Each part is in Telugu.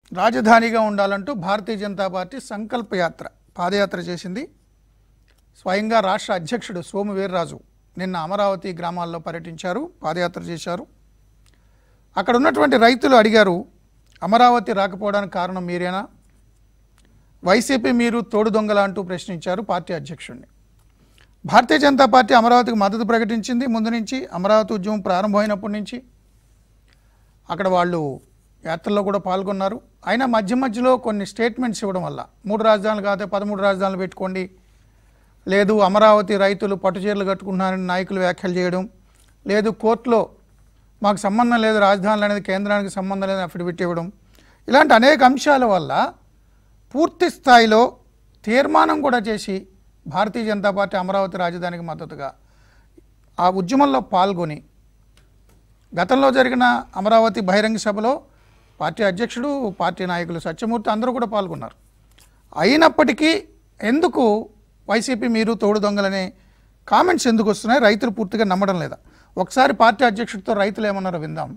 రాజధానిగా ఉండాలంటూ భారతీయ జనతా పార్టీ సంకల్ప యాత్ర పాదయాత్ర చేసింది స్వయంగా రాష్ట్ర అధ్యక్షుడు సోము వీర్రాజు నిన్న అమరావతి గ్రామాల్లో పర్యటించారు పాదయాత్ర చేశారు అక్కడ ఉన్నటువంటి రైతులు అడిగారు అమరావతి రాకపోవడానికి కారణం మీరేనా వైసీపీ మీరు తోడు దొంగల అంటూ ప్రశ్నించారు పార్టీ అధ్యక్షుడిని భారతీయ జనతా పార్టీ అమరావతికి మద్దతు ప్రకటించింది ముందు నుంచి అమరావతి ఉద్యమం ప్రారంభమైనప్పటి నుంచి అక్కడ వాళ్ళు యాత్రలో కూడా పాల్గొన్నారు అయినా మధ్య మధ్యలో కొన్ని స్టేట్మెంట్స్ ఇవ్వడం వల్ల మూడు రాజధానులు కాదే పదమూడు రాజధానులు పెట్టుకోండి లేదు అమరావతి రైతులు పట్టుచీరలు కట్టుకుంటున్నారని నాయకులు వ్యాఖ్యలు చేయడం లేదు కోర్టులో మాకు సంబంధం లేదు రాజధానులు అనేది కేంద్రానికి సంబంధం లేదని అఫిడవిట్ ఇవ్వడం ఇలాంటి అనేక అంశాల వల్ల పూర్తి స్థాయిలో తీర్మానం కూడా చేసి భారతీయ జనతా పార్టీ అమరావతి రాజధానికి మద్దతుగా ఆ ఉద్యమంలో పాల్గొని గతంలో జరిగిన అమరావతి బహిరంగ సభలో పార్టీ అధ్యక్షుడు పార్టీ నాయకులు సత్యమూర్తి అందరూ కూడా పాల్గొన్నారు అయినప్పటికీ ఎందుకు వైసీపీ మీరు తోడు దొంగలనే కామెంట్స్ ఎందుకు వస్తున్నాయి రైతులు పూర్తిగా నమ్మడం లేదా ఒకసారి పార్టీ అధ్యక్షుడితో రైతులు ఏమన్నారో విందాం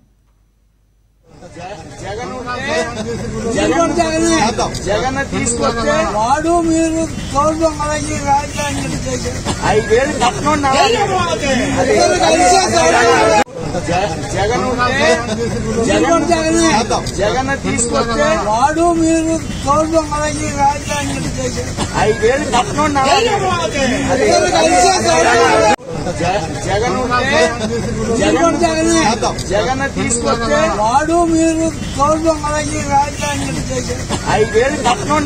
జగన్ జగన్ తీసుకొస్తే వాడు మీరు తోడు మనకి రాజధాని చేశారు ఐదేళ్ళు కట్నం జగన్ జగన్ జగన్ జగన్ తీసుకొస్తే వాడు మీరు తోడు మనకి రాజధాని చేశారు ఐదేళ్ళు కట్నం జగన్ జగన్ జగన్ జగన్ తీసుకొస్తే వాడు మీరు తోడు మనకి రాజధాని చేశారు ఐదేళ్ళు కట్నం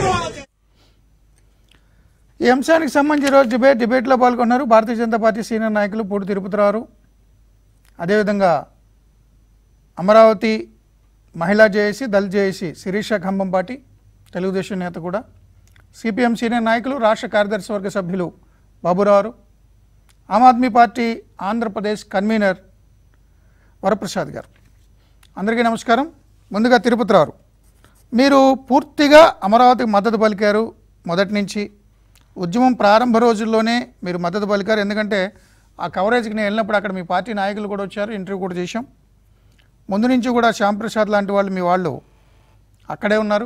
ఈ అంశానికి సంబంధించి ఈరోజు డిబేట్ డిబేట్లో పాల్గొన్నారు భారతీయ జనతా పార్టీ సీనియర్ నాయకులు పూడి తిరుపతిరావు అదేవిధంగా అమరావతి మహిళా జేఏసీ దళిత జేఏసీ శిరీష ఖంభంపాటి తెలుగుదేశం నేత కూడా సిపిఎం సీనియర్ నాయకులు రాష్ట్ర కార్యదర్శి వర్గ సభ్యులు బాబురావు ఆమ్ ఆద్మీ పార్టీ ఆంధ్రప్రదేశ్ కన్వీనర్ వరప్రసాద్ గారు అందరికీ నమస్కారం ముందుగా తిరుపతిరావు మీరు పూర్తిగా అమరావతికి మద్దతు పలికారు మొదటి నుంచి ఉద్యమం ప్రారంభ రోజుల్లోనే మీరు మద్దతు పలికారు ఎందుకంటే ఆ కవరేజ్కి నేను వెళ్ళినప్పుడు అక్కడ మీ పార్టీ నాయకులు కూడా వచ్చారు ఇంటర్వ్యూ కూడా చేశాం ముందు నుంచి కూడా శ్యాంప్రసాద్ లాంటి వాళ్ళు మీ వాళ్ళు అక్కడే ఉన్నారు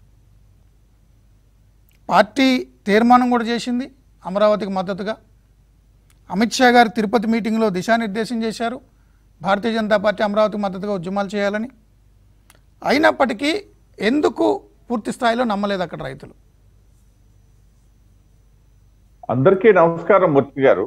పార్టీ తీర్మానం కూడా చేసింది అమరావతికి మద్దతుగా అమిత్ షా గారు తిరుపతి మీటింగ్లో దిశానిర్దేశం చేశారు భారతీయ జనతా పార్టీ అమరావతికి మద్దతుగా ఉద్యమాలు చేయాలని అయినప్పటికీ ఎందుకు పూర్తి స్థాయిలో నమ్మలేదు అక్కడ రైతులు అందరికీ నమస్కారం మూర్తి గారు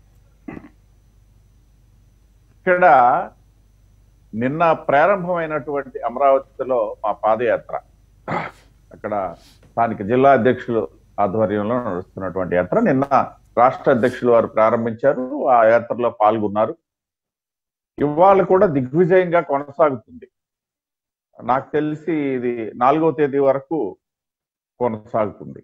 ఇక్కడ నిన్న ప్రారంభమైనటువంటి అమరావతిలో మా పాదయాత్ర అక్కడ స్థానిక జిల్లా అధ్యక్షులు ఆధ్వర్యంలో నడుస్తున్నటువంటి యాత్ర నిన్న రాష్ట్ర అధ్యక్షులు వారు ప్రారంభించారు ఆ యాత్రలో పాల్గొన్నారు ఇవాళ కూడా దిగ్విజయంగా కొనసాగుతుంది నాకు తెలిసి ఇది నాలుగో తేదీ వరకు కొనసాగుతుంది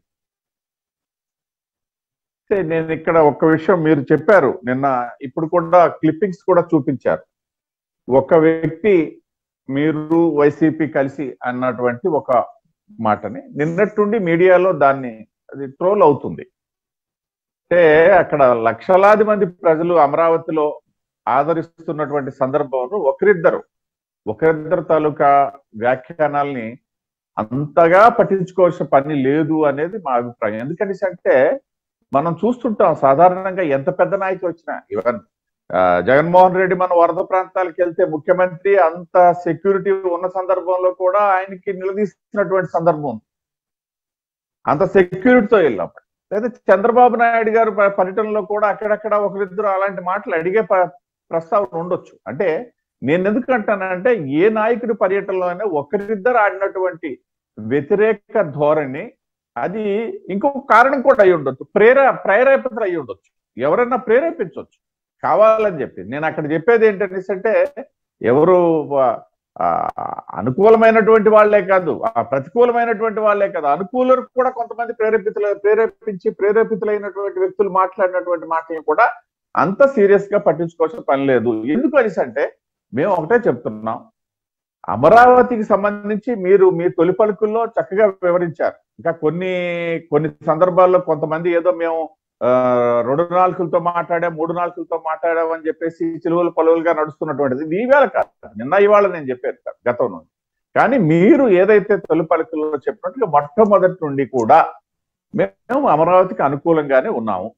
అయితే నేను ఇక్కడ ఒక విషయం మీరు చెప్పారు నిన్న ఇప్పుడు కూడా క్లిప్పింగ్స్ కూడా చూపించారు ఒక వ్యక్తి మీరు వైసీపీ కలిసి అన్నటువంటి ఒక మాటని నిన్నట్టుండి మీడియాలో దాన్ని అది ట్రోల్ అవుతుంది అంటే అక్కడ లక్షలాది మంది ప్రజలు అమరావతిలో ఆదరిస్తున్నటువంటి సందర్భంలో ఒకరిద్దరు ఒకరిద్దరు తాలూకా వ్యాఖ్యానాల్ని అంతగా పట్టించుకోవాల్సిన పని లేదు అనేది మా అభిప్రాయం ఎందుకనేసి అంటే మనం చూస్తుంటాం సాధారణంగా ఎంత పెద్ద నాయకులు వచ్చినా ఈవెన్ ఆ, జగన్మోహన్ రెడ్డి మన వరద ప్రాంతాలకు వెళ్తే ముఖ్యమంత్రి అంత సెక్యూరిటీ ఉన్న సందర్భంలో కూడా ఆయనకి నిలదీసినటువంటి సందర్భం ఉంది అంత సెక్యూరిటీతో వెళ్ళినప్పుడు లేదా చంద్రబాబు నాయుడు గారు ప- పర్యటనలో కూడా అక్కడక్కడ ఒకరిద్దరు అలాంటి మాటలు అడిగే ప- ప్రస్తావన ఉండొచ్చు అంటే నేను ఎందుకు అంటానంటే ఏ నాయకుడి పర్యటనలో అయినా ఒకరిద్దరు ఆడినటువంటి వ్యతిరేక ధోరణి అది ఇంకొక కారణం కూడా అయి ఉండొచ్చు ప్రేర ప్రేరేపితులు అయి ఉండొచ్చు ఎవరైనా ప్రేరేపించవచ్చు కావాలని చెప్పి నేను అక్కడ చెప్పేది ఏంటనేసి అంటే ఎవరు ఆ, అనుకూలమైనటువంటి వాళ్ళే కాదు ఆ ప్రతికూలమైనటువంటి వాళ్ళే కాదు అనుకూలరు కూడా కొంతమంది ప్రేరేపితులు ప్రేరేపించి ప్రేరేపితులైనటువంటి వ్యక్తులు మాట్లాడినటువంటి మాటలను కూడా అంత సీరియస్ గా పట్టించుకోవాల్సిన పని లేదు ఎందుకు అనేసి అంటే మేము ఒకటే చెప్తున్నాం అమరావతికి సంబంధించి మీరు మీ తొలి పలుకుల్లో చక్కగా వివరించారు ఇంకా కొన్ని కొన్ని సందర్భాల్లో కొంతమంది ఏదో మేము ఆ, రెండు నాలుగులతో మాట్లాడా మూడు నాలుగులతో మాట్లాడాం అని చెప్పేసి చిలువలు పలువులుగా నడుస్తున్నటువంటిది ఇది ఈవేళ కాదు నిన్న ఇవాళ నేను చెప్పాను సార్ గతం నుండి కానీ మీరు ఏదైతే తొలి పలికల్లో చెప్పినట్టుగా మొట్టమొదటి నుండి కూడా మేము అమరావతికి అనుకూలంగానే ఉన్నాము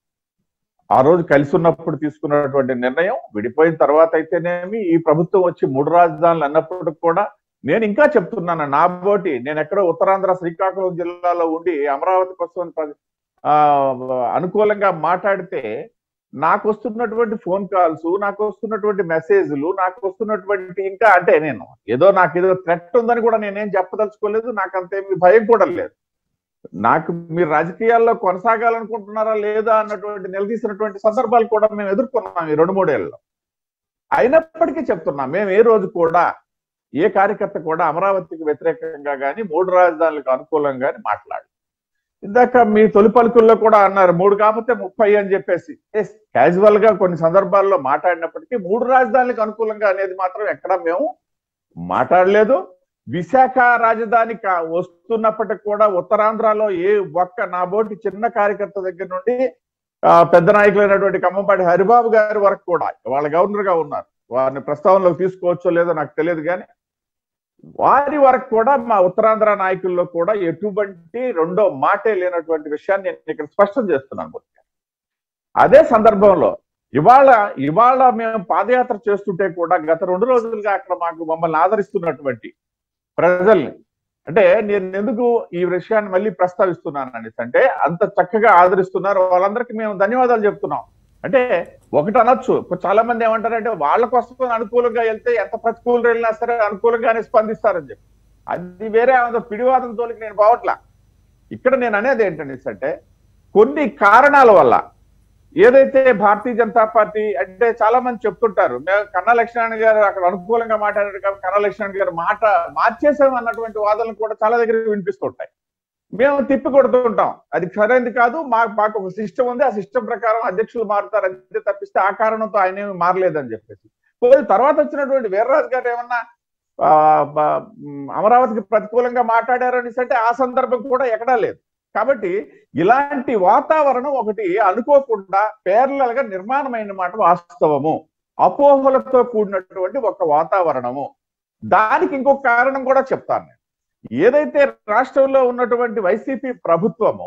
ఆ రోజు కలిసి ఉన్నప్పుడు తీసుకున్నటువంటి నిర్ణయం విడిపోయిన తర్వాత అయితేనేమి ఈ ప్రభుత్వం వచ్చి మూడు రాజధానులు అన్నప్పుడు కూడా నేను ఇంకా చెప్తున్నాను నా బోటి నేను ఎక్కడో ఉత్తరాంధ్ర శ్రీకాకుళం జిల్లాలో ఉండి అమరావతి కోసం ప్ర- ఆ, అనుకూలంగా మాట్లాడితే నాకు వస్తున్నటువంటి ఫోన్ కాల్స్ నాకు వస్తున్నటువంటి మెసేజ్లు నాకు వస్తున్నటువంటి ఇంకా అంటే నేను ఏదో నాకు ఏదో థ్రెట్ ఉందని కూడా నేనేం చెప్పదలుచుకోలేదు నాకు అంతేమి భయం కూడా లేదు నాకు మీరు రాజకీయాల్లో కొనసాగాలనుకుంటున్నారా లేదా అన్నటువంటి నిలదీసినటువంటి సందర్భాలు కూడా మేము ఎదుర్కొన్నాం ఈ రెండు మూడేళ్ళలో అయినప్పటికీ చెప్తున్నాం మేము ఏ రోజు కూడా ఏ కార్యకర్త కూడా అమరావతికి వ్యతిరేకంగా కానీ మూడు రాజధానులకు అనుకూలంగా కానీ మాట్లాడు ఇందాక మీ తొలి పలుకుల్లో కూడా అన్నారు మూడు కాకపోతే ముప్పై అని చెప్పేసి క్యాజువల్ గా కొన్ని సందర్భాల్లో మాట్లాడినప్పటికీ మూడు రాజధానులకు అనుకూలంగా అనేది మాత్రం ఎక్కడ మేము మాట్లాడలేదు విశాఖ రాజధాని కా- వస్తున్నప్పటికి కూడా ఉత్తరాంధ్రలో ఏ ఒక్క నా బోటి చిన్న కార్యకర్త దగ్గర నుండి ఆ, పెద్ద నాయకులైనటువంటి ఖమ్మంపాటి హరిబాబు గారి వరకు కూడా వాళ్ళ గవర్నర్ గా ఉన్నారు వారిని ప్రస్తావనలోకి తీసుకోవచ్చో లేదో నాకు తెలియదు కానీ వారి వరకు కూడా మా ఉత్తరాంధ్ర నాయకుల్లో కూడా ఎటువంటి రెండో మాటే లేనటువంటి విషయాన్ని నేను ఇక్కడ స్పష్టం చేస్తున్నాను మూర్తి గారు. అదే సందర్భంలో ఇవాళ ఇవాళ మేము పాదయాత్ర చేస్తుంటే కూడా గత రెండు రోజులుగా అక్కడ మాకు మమ్మల్ని ఆదరిస్తున్నటువంటి ప్రజల్ని అంటే నేను ఎందుకు ఈ విషయాన్ని మళ్ళీ ప్రస్తావిస్తున్నాను అనేసి అంటే అంత చక్కగా ఆదరిస్తున్నారు వాళ్ళందరికీ మేము ధన్యవాదాలు చెప్తున్నాం అంటే ఒకటి అనొచ్చు ఇప్పుడు చాలా మంది ఏమంటారంటే వాళ్ళ కోసం అనుకూలంగా వెళ్తే ఎంత ప్రతికూలం వెళ్ళినా సరే అనుకూలంగానే స్పందిస్తారని చెప్పి అది వేరే ఏదో పిడివాదం తోలికి నేను పోవట్లా ఇక్కడ నేను అనేది ఏంటనేసి అంటే కొన్ని కారణాల వల్ల ఏదైతే భారతీయ జనతా పార్టీ అంటే చాలా మంది చెప్తుంటారు మేము కన్నా లక్ష్మణ్ గారు అక్కడ అనుకూలంగా మాట్లాడారు కాబట్టి కన్నా లక్ష్మణ్ గారు మాట మార్చేసాం అన్నటువంటి వాదనలు కూడా చాలా దగ్గర వినిపిస్తుంటాయి మేము తిప్పి కొడుతుంటాం అది సరైనది కాదు మాకు మాకు ఒక సిస్టమ్ ఉంది ఆ సిస్టమ్ ప్రకారం అధ్యక్షులు మారుతారు అంతే తప్పిస్తే ఆ కారణంతో ఆయన ఏమి మారలేదని చెప్పేసి పోయి తర్వాత వచ్చినటువంటి వీర్రాజు గారు ఏమన్నా ఆ, బ- మ్, అమరావతికి ప్రతికూలంగా మాట్లాడారు అనేసి అంటే ఆ సందర్భం కూడా ఎక్కడా లేదు కాబట్టి ఇలాంటి వాతావరణం ఒకటి అనుకోకుండా పేర్లల్ గా నిర్మాణమైన మాట వాస్తవము అపోహలతో కూడినటువంటి ఒక వాతావరణము దానికి ఇంకొక కారణం కూడా చెప్తాను నేను ఏదైతే రాష్ట్రంలో ఉన్నటువంటి వైసీపీ ప్రభుత్వము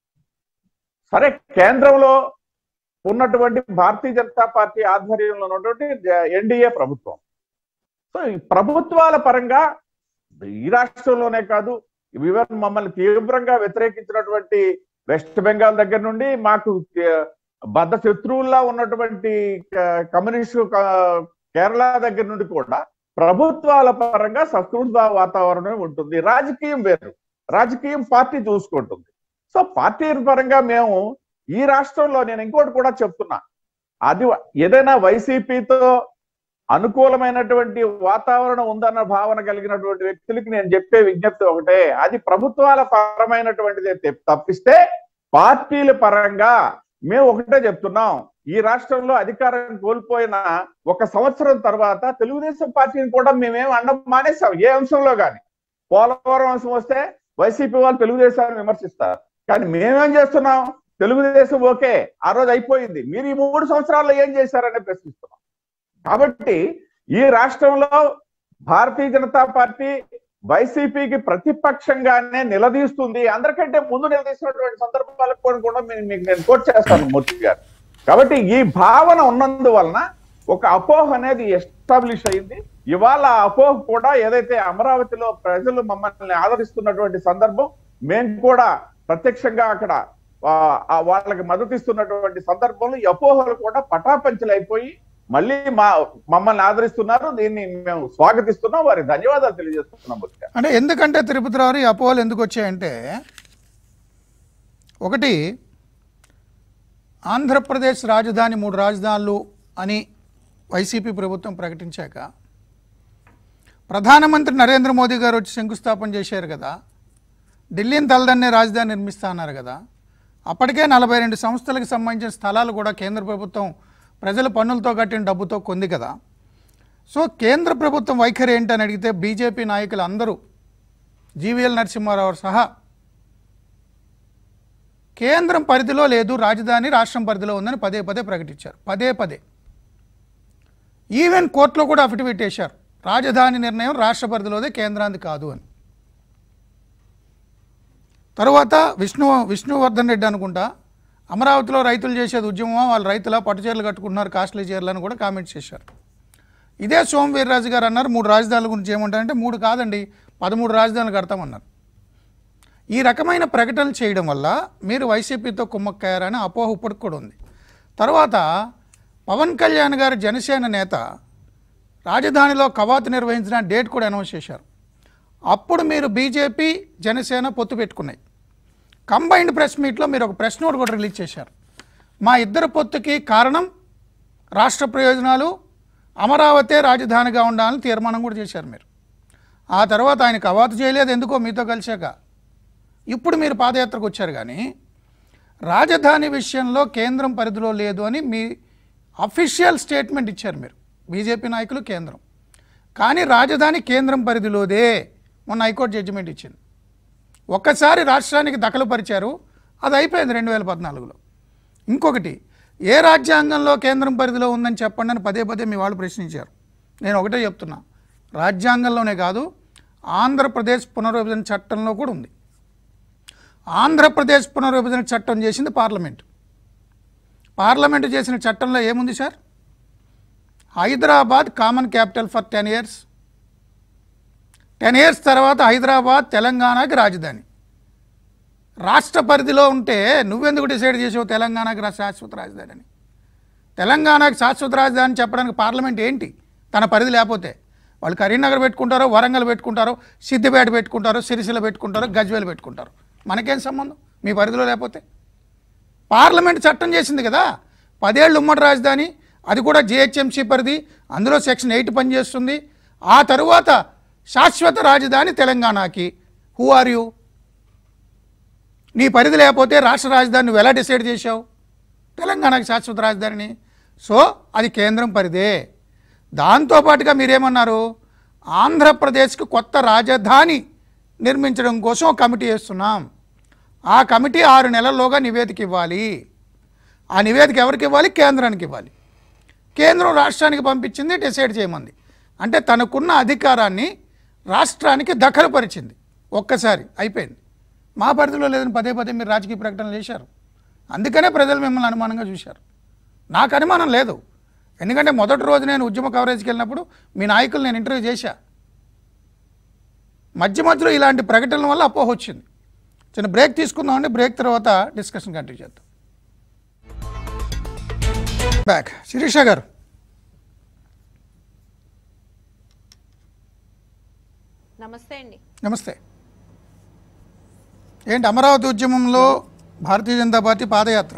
సరే కేంద్రంలో ఉన్నటువంటి భారతీయ జనతా పార్టీ ఆధ్వర్యంలో ఉన్నటువంటి ఎన్డీఏ ప్రభుత్వం సో ఈ ప్రభుత్వాల పరంగా ఈ రాష్ట్రంలోనే కాదు ఈవెన్ మమ్మల్ని తీవ్రంగా వ్యతిరేకించినటువంటి వెస్ట్ బెంగాల్ దగ్గర నుండి మాకు కే- బద్ధ శత్రువుల్లా ఉన్నటువంటి క- కమ్యూనిస్టు క- కేరళ దగ్గర నుండి కూడా ప్రభుత్వాల పరంగా సహృద వాతావరణం ఉంటుంది రాజకీయం వేరు రాజకీయం పార్టీ చూసుకుంటుంది సో పార్టీ పరంగా మేము ఈ రాష్ట్రంలో నేను ఇంకోటి కూడా చెప్తున్నా అది ఏదైనా వైసీపీతో అనుకూలమైనటువంటి వాతావరణం ఉందన్న భావన కలిగినటువంటి వ్యక్తులకి నేను చెప్పే విజ్ఞప్తి ఒకటే అది ప్రభుత్వాల పరమైనటువంటిదే తెప్- తప్పిస్తే పార్టీల పరంగా మేము ఒకటే చెప్తున్నాం ఈ రాష్ట్రంలో అధికారం కోల్పోయిన ఒక సంవత్సరం తర్వాత తెలుగుదేశం పార్టీని కూడా మేమేం అండం మానేసాం ఏ అంశంలో కానీ పోలవరం అంశం వస్తే వైసీపీ వాళ్ళు తెలుగుదేశాన్ని విమర్శిస్తారు కానీ మేమేం చేస్తున్నాం తెలుగుదేశం ఓకే ఆ రోజు అయిపోయింది మీరు ఈ మూడు సంవత్సరాల్లో ఏం చేశారని ప్రశ్నిస్తున్నాం కాబట్టి ఈ రాష్ట్రంలో భారతీయ జనతా పార్టీ వైసీపీకి ప్రతిపక్షంగానే నిలదీస్తుంది అందరికంటే ముందు నిలదీసినటువంటి సందర్భాలకు కూడా కూడా మీ- మీకు నేను కోట్ చేస్తాను మూర్తి గారు కాబట్టి ఈ భావన ఉన్నందువలన ఒక అపోహ అనేది ఎస్టాబ్లిష్ అయింది ఇవాళ ఆ అపోహ కూడా ఏదైతే అమరావతిలో ప్రజలు మమ్మల్ని ఆదరిస్తున్నటువంటి సందర్భం మేము కూడా ప్రత్యక్షంగా అక్కడ ఆ, ఆ వాళ్ళకి మద్దతు ఇస్తున్నటువంటి సందర్భంలో ఈ అపోహలు కూడా పటాపంచలు అయిపోయి మళ్ళీ మా మమ్మల్ని ఆదరిస్తున్నారు దీన్ని మేము స్వాగతిస్తున్నాం వారికి ధన్యవాదాలు తెలియజేస్తున్నాం బుద్ధ అంటే ఎందుకంటే తిరుపతి రావు ఈ అపోహలు ఎందుకు వచ్చాయంటే ఒకటి ఆంధ్రప్రదేశ్ రాజధాని మూడు రాజధానులు అని వైసీపీ ప్రభుత్వం ప్రకటించాక ప్రధానమంత్రి నరేంద్ర మోదీ గారు వచ్చి శంకుస్థాపన చేశారు కదా ఢిల్లీని తలదన్నే రాజధాని నిర్మిస్తా అన్నారు కదా అప్పటికే నలభై రెండు సంస్థలకు సంబంధించిన స్థలాలు కూడా కేంద్ర ప్రభుత్వం ప్రజల పన్నులతో కట్టిన డబ్బుతో కొంది కదా సో కేంద్ర ప్రభుత్వం వైఖరి ఏంటని అడిగితే బీజేపీ నాయకులు అందరూ జీవీఎల్ నరసింహారావు సహా కేంద్రం పరిధిలో లేదు రాజధాని రాష్ట్రం పరిధిలో ఉందని పదే పదే ప్రకటించారు పదే పదే ఈవెన్ కోర్టులో కూడా అఫిడవిట్ వేశారు రాజధాని నిర్ణయం రాష్ట్ర పరిధిలోదే కేంద్రాంది కాదు అని తరువాత విష్ణు విష్ణువర్ధన్ రెడ్డి అనుకుంటా అమరావతిలో రైతులు చేసేది ఉద్యమం వాళ్ళు రైతుల పట్టు చీరలు కట్టుకుంటున్నారు కాస్ట్లీ చీరలు అని కూడా కామెంట్ చేశారు ఇదే సోము వీర్రాజు గారు అన్నారు మూడు రాజధానుల గురించి ఏమంటారంటే మూడు కాదండి పదమూడు రాజధానులు కడతామన్నారు ఈ రకమైన ప్రకటనలు చేయడం వల్ల మీరు వైసీపీతో కుమ్మక్కయ్యారని అపోహ ఇప్పటికి కూడా ఉంది తర్వాత పవన్ కళ్యాణ్ గారు జనసేన నేత రాజధానిలో కవాతు నిర్వహించిన డేట్ కూడా అనౌన్స్ చేశారు అప్పుడు మీరు బీజేపీ జనసేన పొత్తు పెట్టుకున్నాయి కంబైన్డ్ ప్రెస్ మీట్లో మీరు ఒక ప్రెస్ నోట్ కూడా రిలీజ్ చేశారు మా ఇద్దరు పొత్తుకి కారణం రాష్ట్ర ప్రయోజనాలు అమరావతే రాజధానిగా ఉండాలని తీర్మానం కూడా చేశారు మీరు ఆ తర్వాత ఆయన కవాతు చేయలేదు ఎందుకో మీతో కలిశాక ఇప్పుడు మీరు పాదయాత్రకు వచ్చారు కానీ రాజధాని విషయంలో కేంద్రం పరిధిలో లేదు అని మీ అఫీషియల్ స్టేట్మెంట్ ఇచ్చారు మీరు బీజేపీ నాయకులు కేంద్రం కానీ రాజధాని కేంద్రం పరిధిలోదే మొన్న హైకోర్టు జడ్జిమెంట్ ఇచ్చింది ఒక్కసారి రాష్ట్రానికి దఖలుపరిచారు అది అయిపోయింది రెండు వేల పద్నాలుగులో ఇంకొకటి ఏ రాజ్యాంగంలో కేంద్రం పరిధిలో ఉందని చెప్పండి అని పదే పదే మీ వాళ్ళు ప్రశ్నించారు నేను ఒకటే చెప్తున్నా రాజ్యాంగంలోనే కాదు ఆంధ్రప్రదేశ్ పునర్విభజన చట్టంలో కూడా ఉంది ఆంధ్రప్రదేశ్ పునర్విభజన చట్టం చేసింది పార్లమెంట్ పార్లమెంటు చేసిన చట్టంలో ఏముంది sir Hyderabad common capital for ten years ten years తర్వాత హైదరాబాద్ తెలంగాణకి రాజధాని రాష్ట్ర పరిధిలో ఉంటే నువ్వెందుకు డిసైడ్ చేసావు తెలంగాణకి రా- శాశ్వత రాజధాని అని తెలంగాణకి శాశ్వత రాజధాని చెప్పడానికి పార్లమెంట్ ఏంటి తన పరిధి లేకపోతే వాళ్ళు కరీంనగర్ పెట్టుకుంటారో వరంగల్ పెట్టుకుంటారో సిద్దిపేట పెట్టుకుంటారో సిరిసిల్ల పెట్టుకుంటారో గజ్వేల్ పెట్టుకుంటారు మనకేం సంబంధం మీ పరిధిలో లేకపోతే పార్లమెంట్ చట్టం చేసింది కదా పదేళ్ళు ఉమ్మడి రాజధాని అది కూడా జిహెచ్ఎంసీ పరిధి అందులో సెక్షన్ ఎయిట్ పనిచేస్తుంది ఆ తరువాత శాశ్వత రాజధాని తెలంగాణకి హూ ఆర్ యూ నీ పరిధి లేకపోతే రాష్ట్ర రాజధాని నువ్వు ఎలా డిసైడ్ చేశావు తెలంగాణకి శాశ్వత రాజధానిని సో అది కేంద్రం పరిధే దాంతోపాటుగా మీరేమన్నారు ఆంధ్రప్రదేశ్కి కొత్త రాజధాని నిర్మించడం కోసం ఒక కమిటీ వేస్తున్నాం ఆ కమిటీ ఆరు నెలల్లోగా నివేదిక ఇవ్వాలి ఆ నివేదిక ఎవరికి ఇవ్వాలి కేంద్రానికి ఇవ్వాలి కేంద్రం రాష్ట్రానికి పంపించింది డిసైడ్ చేయమంది అంటే తనకున్న అధికారాన్ని రాష్ట్రానికి దఖలుపరిచింది ఒక్కసారి అయిపోయింది మా పరిధిలో లేదని పదే పదే మీరు రాజకీయ ప్రకటనలు చేశారు అందుకనే ప్రజలు మిమ్మల్ని అనుమానంగా చూశారు నాకు అనుమానం లేదు ఎందుకంటే మొదటి రోజు నేను ఉద్యమ కవరేజ్కి వెళ్ళినప్పుడు మీ నాయకులు నేను ఇంటర్వ్యూ చేశా మధ్య మధ్యలో ఇలాంటి ప్రకటనల వల్ల అపోహ వచ్చింది చిన్న బ్రేక్ తీసుకుందామండి బ్రేక్ తర్వాత డిస్కషన్ కంటిన్యూ చేద్దాం బ్యాక్ శిరీష గారు నమస్తే అండి నమస్తే ఏంటి అమరావతి ఉద్యమంలో భారతీయ జనతా పార్టీ పాదయాత్ర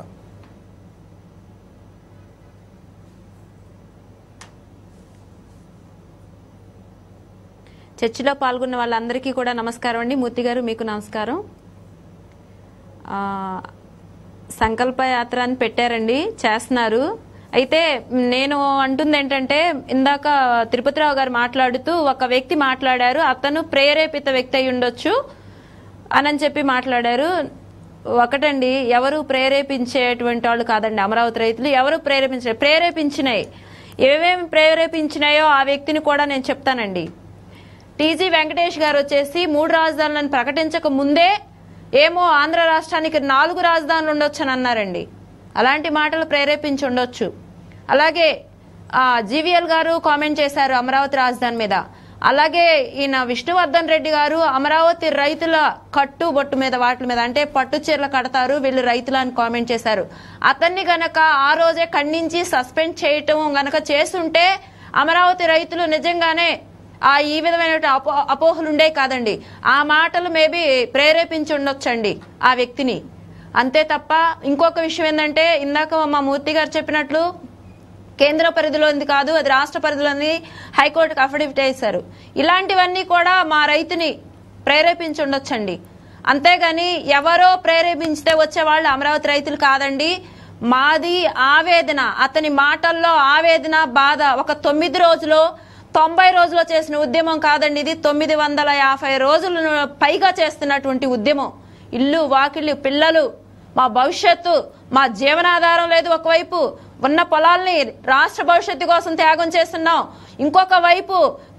చర్చిలో పాల్గొన్న వాళ్ళందరికీ కూడా నమస్కారం అండి మూర్తి గారు మీకు నమస్కారం ఆ, సంకల్ప యాత్ర అని పెట్టారండి చేస్తున్నారు అయితే నేను అంటుంది ఏంటంటే ఇందాక తిరుపతిరావు గారు మాట్లాడుతూ ఒక వ్యక్తి మాట్లాడారు అతను ప్రేరేపిత వ్యక్తి అయి ఉండొచ్చు అని చెప్పి మాట్లాడారు ఒకటండి ఎవరు ప్రేరేపించేటువంటి వాళ్ళు కాదండి అమరావతి రైతులు ఎవరు ప్రేరేపించ ప్రేరేపించినాయి ఏమేమి ప్రేరేపించినాయో ఆ వ్యక్తిని కూడా నేను చెప్తానండి టీజీ వెంకటేష్ గారు వచ్చేసి మూడు రాజధానులను ప్రకటించక ముందే ఏమో ఆంధ్ర రాష్ట్రానికి నాలుగు రాజధానులు ఉండొచ్చని అన్నారండి అలాంటి మాటలు ప్రేరేపించి ఉండొచ్చు అలాగే ఆ, జీవీఎల్ గారు కామెంట్ చేశారు అమరావతి రాజధాని మీద అలాగే ఈయన విష్ణువర్ధన్ రెడ్డి గారు అమరావతి రైతుల కట్టు బొట్టు మీద వాటి మీద అంటే పట్టు చీరలు కడతారు వీళ్ళు రైతులు అని కామెంట్ చేశారు అతన్ని గనక ఆ రోజే ఖండించి సస్పెండ్ చేయటం గనక చేస్తుంటే అమరావతి రైతులు నిజంగానే ఆ ఈ విధమైన అపో అపోహలు ఉండే కాదండి ఆ మాటలు మేబీ ప్రేరేపించి ఉండొచ్చండి ఆ వ్యక్తిని అంతే తప్ప ఇంకొక విషయం ఏంటంటే ఇందాక మా మూర్తి గారు చెప్పినట్లు కేంద్ర పరిధిలోది కాదు అది రాష్ట్ర పరిధిలోని హైకోర్టుకు అఫిడవిట్ వేశారు ఇలాంటివన్నీ కూడా మా రైతుని ప్రేరేపించి ఉండొచ్చండి అంతేగాని ఎవరో ప్రేరేపించితే వచ్చే వాళ్ళు అమరావతి రైతులు కాదండి మాది ఆవేదన అతని మాటల్లో ఆవేదన బాధ ఒక తొమ్మిది రోజులు తొంభై రోజులు చేసిన ఉద్యమం కాదండి ఇది తొమ్మిది వందల యాభై రోజులను పైగా చేస్తున్నటువంటి ఉద్యమం ఇల్లు వాకిళ్ళు పిల్లలు మా భవిష్యత్తు మా జీవనాధారం లేదు ఒకవైపు ఉన్న పొలాల్ని రాష్ట్ర భవిష్యత్తు కోసం త్యాగం చేస్తున్నాం ఇంకొక వైపు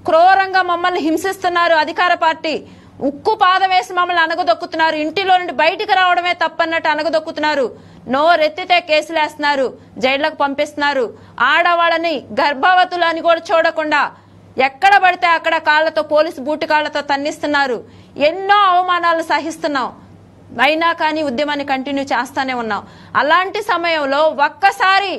క్రూరంగా మమ్మల్ని హింసిస్తున్నారు అధికార పార్టీ ఉక్కు పాదం వేసి మమ్మల్ని అనగదొక్కుతున్నారు ఇంటిలో నుండి బయటికి రావడమే తప్పన్నట్టు అనగదొక్కుతున్నారు నోరెత్తితే కేసులు వేస్తున్నారు జైళ్లకు పంపిస్తున్నారు ఆడవాళ్ళని గర్భవతులు అని కూడా చూడకుండా ఎక్కడ పడితే అక్కడ కాళ్లతో పోలీసు బూటి కాళ్లతో తన్నిస్తున్నారు ఎన్నో అవమానాలు సహిస్తున్నాం అయినా కానీ ఉద్యమాన్ని కంటిన్యూ చేస్తానే ఉన్నాం అలాంటి సమయంలో ఒక్కసారి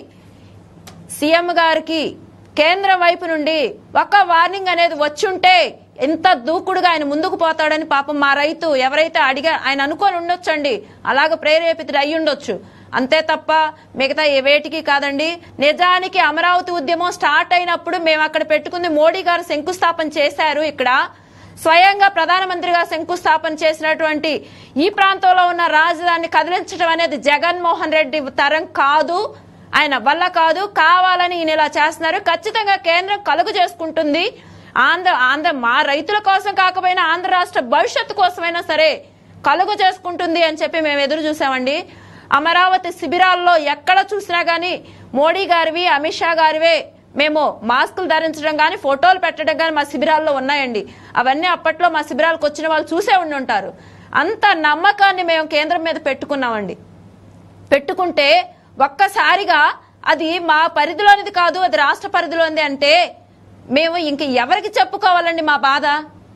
సీఎం గారికి కేంద్రం వైపు నుండి ఒక వార్నింగ్ అనేది వచ్చుంటే ఎంత దూకుడుగా ఆయన ముందుకు పోతాడని పాపం మా రైతు ఎవరైతే అడిగా ఆయన అనుకొని ఉండొచ్చండి అలాగ ప్రేరేపితుడు అయి ఉండొచ్చు అంతే తప్ప మిగతా ఏ వేటికి కాదండి నిజానికి అమరావతి ఉద్యమం స్టార్ట్ అయినప్పుడు మేము అక్కడ పెట్టుకుంది మోడీ గారు శంకుస్థాపన చేశారు ఇక్కడ స్వయంగా ప్రధానమంత్రిగా శంకుస్థాపన చేసినటువంటి ఈ ప్రాంతంలో ఉన్న రాజధానిని కదిలించడం అనేది జగన్మోహన్ రెడ్డి తరం కాదు ఆయన వల్ల కాదు కావాలని ఈయన ఇలా చేస్తున్నారు ఖచ్చితంగా కేంద్రం కలుగు చేసుకుంటుంది ఆంధ్ర ఆంధ్ర మా రైతుల కోసం కాకపోయినా ఆంధ్ర రాష్ట్ర భవిష్యత్తు కోసమైనా సరే కలుగు చేసుకుంటుంది అని చెప్పి మేము ఎదురు చూసామండి అమరావతి శిబిరాల్లో ఎక్కడ చూసినా గానీ మోడీ గారివి అమిత్ షా గారివే మేము మాస్కులు ధరించడం కానీ ఫోటోలు పెట్టడం కానీ మా శిబిరాల్లో ఉన్నాయండి అవన్నీ అప్పట్లో మా శిబిరాలకు వచ్చిన వాళ్ళు చూసే ఉండి ఉంటారు అంత నమ్మకాన్ని మేము కేంద్రం మీద పెట్టుకున్నామండి పెట్టుకుంటే ఒక్కసారిగా అది మా పరిధిలోనిది కాదు అది రాష్ట్ర పరిధిలోనిది అంటే మేము ఇంక ఎవరికి చెప్పుకోవాలండి మా బాధ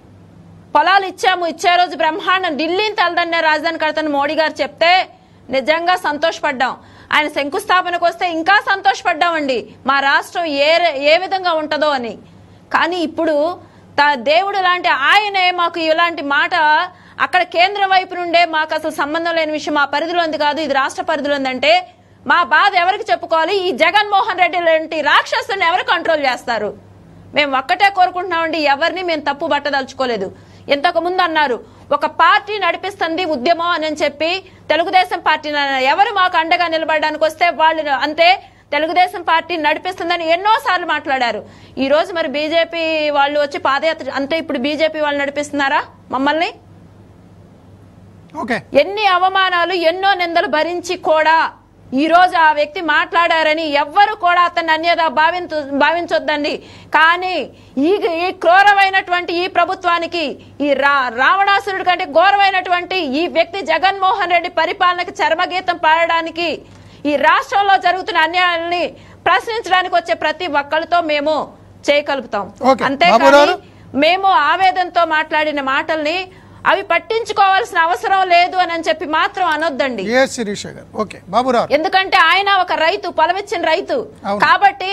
పొలాలు ఇచ్చాము ఇచ్చే రోజు బ్రహ్మాండం ఢిల్లీని తలదన్నే రాజధాని కడతాను మోడీ గారు చెప్తే నిజంగా సంతోషపడ్డాం ఆయన శంకుస్థాపనకు వస్తే ఇంకా సంతోషపడ్డామండి మా రాష్ట్రం ఏ ఏ విధంగా ఉంటుందో అని కానీ ఇప్పుడు త- దేవుడు లాంటి ఆయనే మాకు ఇలాంటి మాట అక్కడ కేంద్రం వైపు నుండే మాకు అసలు సంబంధం లేని విషయం మా పరిధిలో ఉంది కాదు ఇది రాష్ట్ర పరిధిలో ఉందంటే మా బాధ ఎవరికి చెప్పుకోవాలి ఈ జగన్మోహన్ రెడ్డి లాంటి రాక్షసుని ఎవరు కంట్రోల్ చేస్తారు మేము ఒక్కటే కోరుకుంటున్నామండి ఎవరిని మేము తప్పు పట్టదలుచుకోలేదు ఇంతకు ముందు అన్నారు ఒక పార్టీ నడిపిస్తుంది ఉద్యమం అని చెప్పి తెలుగుదేశం పార్టీ ఎవరు మాకు అండగా నిలబడడానికి వస్తే వాళ్ళు అంతే తెలుగుదేశం పార్టీ నడిపిస్తుందని ఎన్నో సార్లు మాట్లాడారు ఈ రోజు మరి బీజేపీ వాళ్ళు వచ్చి పాదయాత్ర అంటే ఇప్పుడు బీజేపీ వాళ్ళు నడిపిస్తున్నారా మమ్మల్ని ఓకే ఎన్ని అవమానాలు ఎన్నో నిందలు భరించి కూడా ఈ రోజు ఆ వ్యక్తి మాట్లాడారని ఎవ్వరు కూడా అతన్ని అన్యదా భావించ భావించొద్దండి కానీ ఈ ఈ క్రూరమైనటువంటి ఈ ప్రభుత్వానికి ఈ రా రావణాసురుడి కంటే ఘోరమైనటువంటి ఈ వ్యక్తి జగన్మోహన్ రెడ్డి పరిపాలనకి చర్మగీతం పాడడానికి ఈ రాష్ట్రంలో జరుగుతున్న అన్యాయాలని ప్రశ్నించడానికి వచ్చే ప్రతి ఒక్కరితో మేము చేయగలుగుతాం ఓకే. అంతేకాని బాబురావు? మేము ఆవేదనతో మాట్లాడిన మాటల్ని అవి పట్టించుకోవాల్సిన అవసరం లేదు అని అని చెప్పి మాత్రం అనొద్దండి ఏ శిరీష గారు ఓకే బాబురావు ఎందుకంటే ఆయన ఒక రైతు పొలమిచ్చిన రైతు అవును. కాబట్టి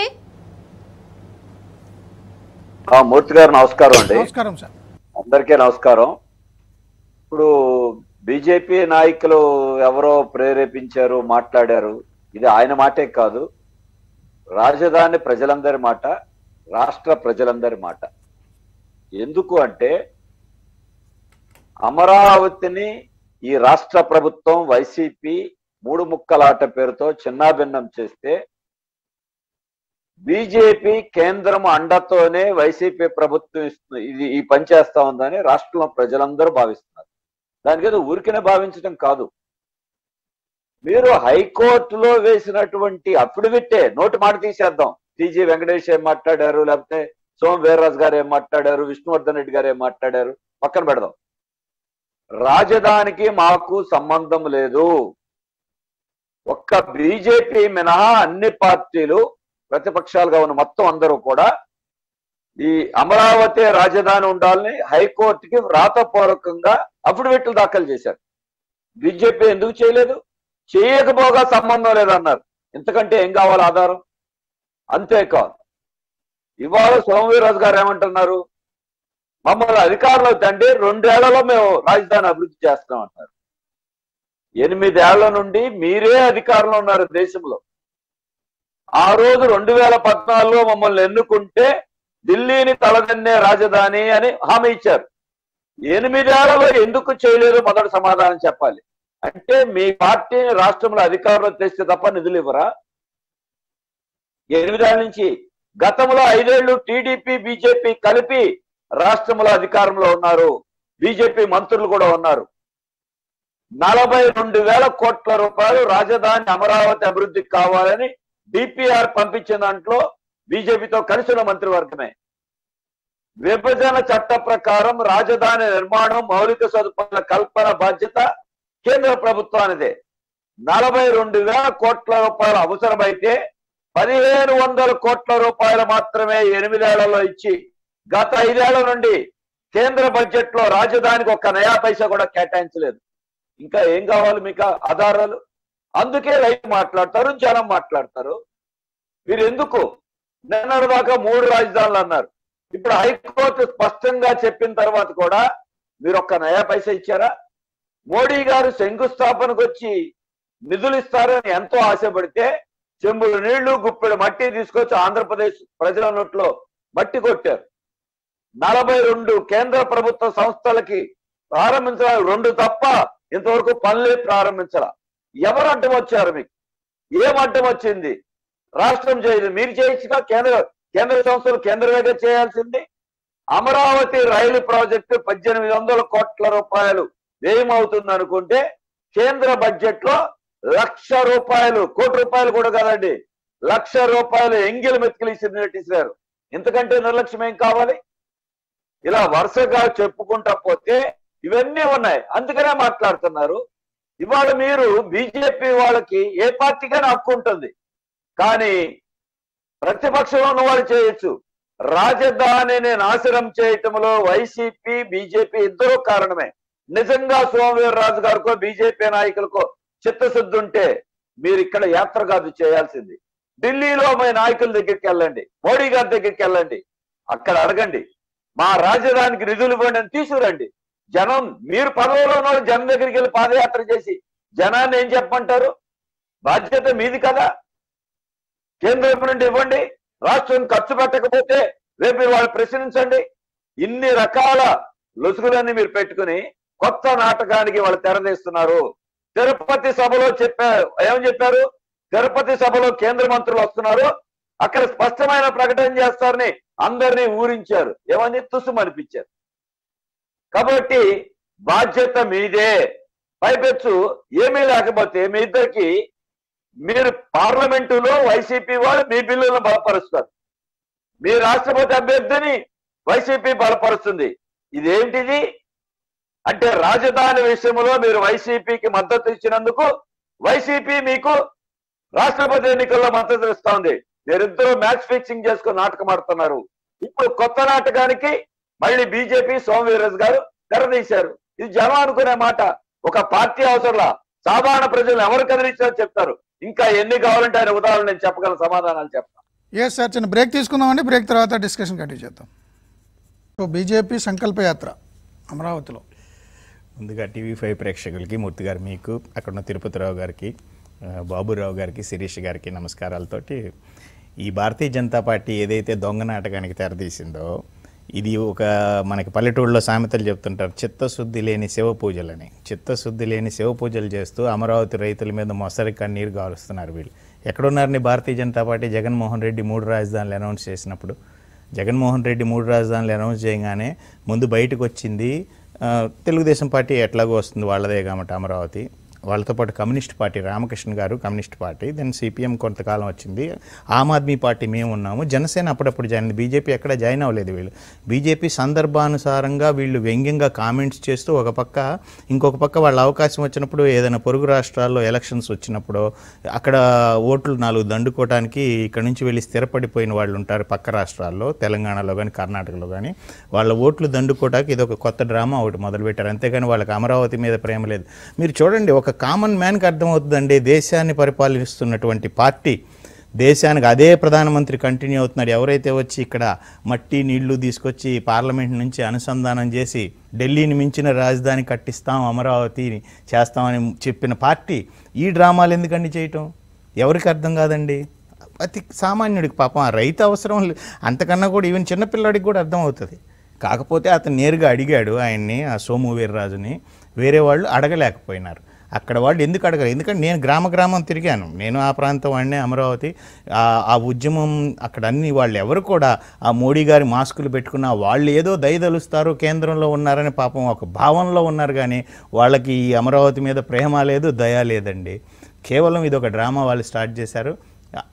ఆ, మూర్తి గారు నమస్కారం అండి నమస్కారం సార్ అందరికీ నమస్కారం ఇప్పుడు బీజేపీ నాయకులు ఎవరో ప్రేరేపించారు మాట్లాడారు ఇది ఆయన మాటే కాదు రాజధాని ప్రజలందరి మాట రాష్ట్ర ప్రజలందరి మాట ఎందుకు అంటే అమరావతిని ఈ రాష్ట్ర ప్రభుత్వం వైసీపీ మూడు ముక్కలాట పేరుతో చిన్నాభిన్నం చేస్తే బీజేపీ కేంద్రం అండతోనే వైసీపీ ప్రభుత్వం ఇస్తుంది ఇది ఈ పని చేస్తా ఉందని రాష్ట్రంలో ప్రజలందరూ భావిస్తున్నారు దానికి ఏదో ఊరికనే భావించడం కాదు మీరు హైకోర్టులో వేసినటువంటి అఫిడవిట్టే నోటి మాట తీసేద్దాం టీజీ వెంకటేష్ ఏం మాట్లాడారు లేకపోతే సోమ వీర్రాజు గారు ఏం మాట్లాడారు విష్ణువర్ధన్ రెడ్డి గారు ఏం మాట్లాడారు పక్కన పెడదాం రాజధానికి మాకు సంబంధం లేదు ఒక్క బీజేపీ మినహా అన్ని పార్టీలు ప్రతిపక్షాలుగా ఉన్న మొత్తం అందరూ కూడా ఈ అమరావతి రాజధాని ఉండాలని హైకోర్టుకి రాతపూర్వకంగా అఫిడవిట్లు దాఖలు చేశారు బీజేపీ ఎందుకు చేయలేదు చేయకపోగా సంబంధం లేదన్నారు ఇంతకంటే ఏం కావాలి ఆధారం అంతేకాదు ఇవాళ సోమవీరాజు గారు ఏమంటున్నారు మమ్మల్ని అధికారంలో తండ్రి రెండేళ్లలో మేము రాజధాని అభివృద్ధి చేస్తాం అంటారు ఎనిమిదేళ్ల నుండి మీరే అధికారంలో ఉన్నారు దేశంలో ఆ రోజు రెండు వేల పద్నాలుగులో మమ్మల్ని ఎన్నుకుంటే ఢిల్లీని తలదన్నే రాజధాని అని హామీ ఇచ్చారు ఎనిమిదేళ్లలో ఎందుకు చేయలేదు మొదటి సమాధానం చెప్పాలి అంటే మీ పార్టీని రాష్ట్రంలో అధికారంలో తెస్తే తప్ప నిధులు ఇవ్వరా ఎనిమిదేళ్ల నుంచి గతంలో ఐదేళ్లు టీడీపీ బీజేపీ కలిపి రాష్ట్రంలో అధికారంలో ఉన్నారు బీజేపీ మంత్రులు కూడా ఉన్నారు నలభై రెండు వేల కోట్ల రూపాయలు రాజధాని అమరావతి అభివృద్ధికి కావాలని డిపిఆర్ పంపించిన దాంట్లో బీజేపీతో కలిసి ఉన్న మంత్రివర్గమే విభజన చట్ట ప్రకారం రాజధాని నిర్మాణం మౌలిక సదుపాయాల కల్పన బాధ్యత కేంద్ర ప్రభుత్వానిదే నలభై రెండు వేల కోట్ల రూపాయలు అవసరమైతే పదిహేను వందల కోట్ల రూపాయలు మాత్రమే ఎనిమిదేళ్లలో ఇచ్చి గత ఐదేళ్ల నుండి కేంద్ర బడ్జెట్ లో రాజధానికి ఒక్క నయా పైసా కూడా కేటాయించలేదు ఇంకా ఏం కావాలి మీకు ఆధారాలు అందుకే రైతు మాట్లాడతారు జనం మాట్లాడతారు మీరు ఎందుకు నిన్నటి దాకా మూడు రాజధానులు అన్నారు ఇప్పుడు హైకోర్టు స్పష్టంగా చెప్పిన తర్వాత కూడా మీరు ఒక్క నయా పైసా ఇచ్చారా మోడీ గారు శంకుస్థాపనకు వచ్చి నిధులు ఇస్తారని ఎంతో ఆశపడితే చెంబులు నీళ్లు గుప్పెడు మట్టి తీసుకొచ్చి ఆంధ్రప్రదేశ్ ప్రజల నోట్లో మట్టి కొట్టారు నలభై రెండు కేంద్ర ప్రభుత్వ సంస్థలకి ప్రారంభించాలి రెండు తప్ప ఇంతవరకు పనులే ప్రారంభించాల ఎవరు అడ్డం వచ్చారు మీకు ఏం అడ్డం వచ్చింది రాష్ట్రం చేయదు మీరు చేయొచ్చుగా కేంద్ర కేంద్ర సంస్థలు కేంద్రమేగా చేయాల్సింది అమరావతి రైలు ప్రాజెక్టు పద్దెనిమిది వందల కోట్ల రూపాయలు వ్యయమవుతుంది అనుకుంటే కేంద్ర బడ్జెట్ లో లక్ష రూపాయలు కోటి రూపాయలు కూడా కాదండి లక్ష రూపాయలు ఎంగిల్ మెతికిలి ఇచ్చినారు ఇంతకంటే నిర్లక్ష్యం ఏం కావాలి ఇలా వరుసగా చెప్పుకుంటా పోతే ఇవన్నీ ఉన్నాయి అందుకనే మాట్లాడుతున్నారు ఇవాళ మీరు బీజేపీ వాళ్ళకి ఏ పార్టీకైనా హక్కు ఉంటుంది కానీ ప్రతిపక్షంలో ఉన్న వాళ్ళు చేయొచ్చు రాజధానిని నాశనం చేయటంలో వైసీపీ బీజేపీ ఇద్దరు కారణమే నిజంగా సోమవీర్రాజు గారికో బీజేపీ నాయకులకో చిత్తశుద్ధి ఉంటే మీరు ఇక్కడ యాత్ర కాదు చేయాల్సింది ఢిల్లీలో మీ నాయకుల దగ్గరికి వెళ్ళండి మోడీ గారి దగ్గరికి వెళ్ళండి అక్కడ అడగండి మా రాజధానికి నిధులు ఇవ్వండి అని తీసుకురండి జనం మీరు పదవిలో ఉన్న వాళ్ళు జనం దగ్గరికి వెళ్ళి పాదయాత్ర చేసి జనాన్ని ఏం చెప్పమంటారు బాధ్యత మీది కదా కేంద్రం నుండి ఇవ్వండి రాష్ట్రం ఖర్చు పెట్టకపోతే రేపు మీరు వాళ్ళు ప్రశ్నించండి ఇన్ని రకాల లొసుగులన్నీ మీరు పెట్టుకుని కొత్త నాటకానికి వాళ్ళు తెరదీస్తున్నారు తిరుపతి సభలో చెప్పారు ఏమని చెప్పారు తిరుపతి సభలో కేంద్ర మంత్రులు వస్తున్నారు అక్కడ స్పష్టమైన ప్రకటన చేస్తారని అందరినీ ఊరించారు ఏమని తుసుమనిపించారు కాబట్టి బాధ్యత మీదే పైపెచ్చు ఏమీ లేకపోతే మీ ఇద్దరికి మీరు పార్లమెంటులో వైసీపీ వాళ్ళు మీ బిల్లులను బలపరుస్తారు మీ రాష్ట్రపతి అభ్యర్థిని వైసీపీ బలపరుస్తుంది ఇదేంటిది అంటే రాజధాని విషయంలో మీరు వైసీపీకి మద్దతు ఇచ్చినందుకు వైసీపీ మీకు రాష్ట్రపతి ఎన్నికల్లో మద్దతు ఇస్తోంది మీరిద్దరూ మ్యాచ్ ఫిక్సింగ్ చేసుకుని నాటకం ఆడుతున్నారు ఇప్పుడు కొత్త నాటకానికి మళ్ళీ బీజేపీ సోమవీర్రాజు గారు తెరదీశారు ఇది జనం అనుకునే మాట ఒక పార్టీ అవసరంలా సాధారణ ప్రజలు ఎవరు కదిలించారో చెప్తారు ఇంకా ఎన్ని కావాలంటే ఆయన ఉదాహరణ నేను చెప్పగలను సమాధానాలు చెప్తాను ఏ సార్ చిన్న బ్రేక్ తీసుకుందామండి బ్రేక్ తర్వాత డిస్కషన్ కంటిన్యూ చేద్దాం సో బీజేపీ సంకల్ప యాత్ర అమరావతిలో ముందుగా టీవీ ఫైవ్ ప్రేక్షకులకి మూర్తి గారు మీకు అక్కడ ఉన్న తిరుపతిరావు గారికి ఆ, బాబురావు గారికి శిరీష్ గారికి నమస్కారాలతోటి ఈ భారతీయ జనతా పార్టీ ఏదైతే దొంగ నాటకానికి తెరదీసిందో ఇది ఒక మనకి పల్లెటూళ్ళలో సామెతలు చెప్తుంటారు చిత్తశుద్ధి లేని శివ పూజలని చిత్తశుద్ధి లేని శివ పూజలు చేస్తూ అమరావతి రైతుల మీద మొసరి కన్నీరు గారుస్తున్నారు వీళ్ళు ఎక్కడున్నారని భారతీయ జనతా పార్టీ జగన్మోహన్ రెడ్డి మూడు రాజధానులు అనౌన్స్ చేసినప్పుడు జగన్మోహన్ రెడ్డి మూడు రాజధానులు అనౌన్స్ చేయగానే ముందు బయటకు వచ్చింది ఆ, తెలుగుదేశం పార్టీ ఎట్లాగో వస్తుంది వాళ్ళదే కాబట్టి అమరావతి వాళ్ళతో పాటు కమ్యూనిస్ట్ పార్టీ రామకృష్ణ గారు కమ్యూనిస్ట్ పార్టీ దెన్ సిపిఎం కొంతకాలం వచ్చింది ఆమ్ ఆద్మీ పార్టీ మేము ఉన్నాము జనసేన అప్పుడప్పుడు జాయిన్ అయింది బీజేపీ ఎక్కడ జాయిన్ అవ్వలేదు వీళ్ళు బీజేపీ సందర్భానుసారంగా వీళ్ళు వ్యంగ్యంగా కామెంట్స్ చేస్తూ ఒక పక్క ఇంకొక పక్క వాళ్ళ అవకాశం వచ్చినప్పుడు ఏదైనా పొరుగు రాష్ట్రాల్లో ఎలక్షన్స్ వచ్చినప్పుడు అక్కడ ఓట్లు నాలుగు దండుకోవడానికి ఇక్కడ నుంచి వెళ్ళి స్థిరపడిపోయిన వాళ్ళు ఉంటారు పక్క రాష్ట్రాల్లో తెలంగాణలో కానీ కర్ణాటకలో కానీ వాళ్ళ ఓట్లు దండుకోవడానికి ఇది ఒక కొత్త డ్రామా ఒకటి మొదలుపెట్టారు అంతేగాని వాళ్ళకి అమరావతి మీద ప్రేమ లేదు మీరు చూడండి ఒక కామన్ మ్యాన్కి అర్థమవుతుందండి దేశాన్ని పరిపాలిస్తున్నటువంటి పార్టీ దేశానికి అదే ప్రధానమంత్రి కంటిన్యూ అవుతున్నాడు ఎవరైతే వచ్చి ఇక్కడ మట్టి నీళ్లు తీసుకొచ్చి పార్లమెంట్ నుంచి అనుసంధానం చేసి ఢిల్లీని మించిన రాజధాని కట్టిస్తాం అమరావతిని చేస్తామని చెప్పిన పార్టీ ఈ డ్రామాలు ఎందుకండి చేయటం ఎవరికి అర్థం కాదండి అతి సామాన్యుడికి పాపం ఆ రైతు అవసరం లే- అంతకన్నా కూడా ఈవెన్ చిన్నపిల్లాడికి కూడా అర్థం అవుతుంది కాకపోతే అతను నేరుగా అడిగాడు ఆయన్ని ఆ సోము వీర్రాజుని వేరే వాళ్ళు అడగలేకపోయినారు అక్కడ వాళ్ళు ఎందుకు అడగరు ఎందుకంటే నేను గ్రామ గ్రామం తిరిగాను నేను ఆ ప్రాంతం వాడినే అమరావతి ఆ- ఆ ఉద్యమం అక్కడ అన్ని వాళ్ళు ఎవరు కూడా ఆ మోడీ గారి మాస్కులు పెట్టుకున్న వాళ్ళు ఏదో దయదలుస్తారు కేంద్రంలో ఉన్నారని పాపం ఒక భావంలో ఉన్నారు కానీ వాళ్ళకి ఈ అమరావతి మీద ప్రేమ లేదు దయ లేదండి కేవలం ఇది ఒక డ్రామా వాళ్ళు స్టార్ట్ చేశారు అట్-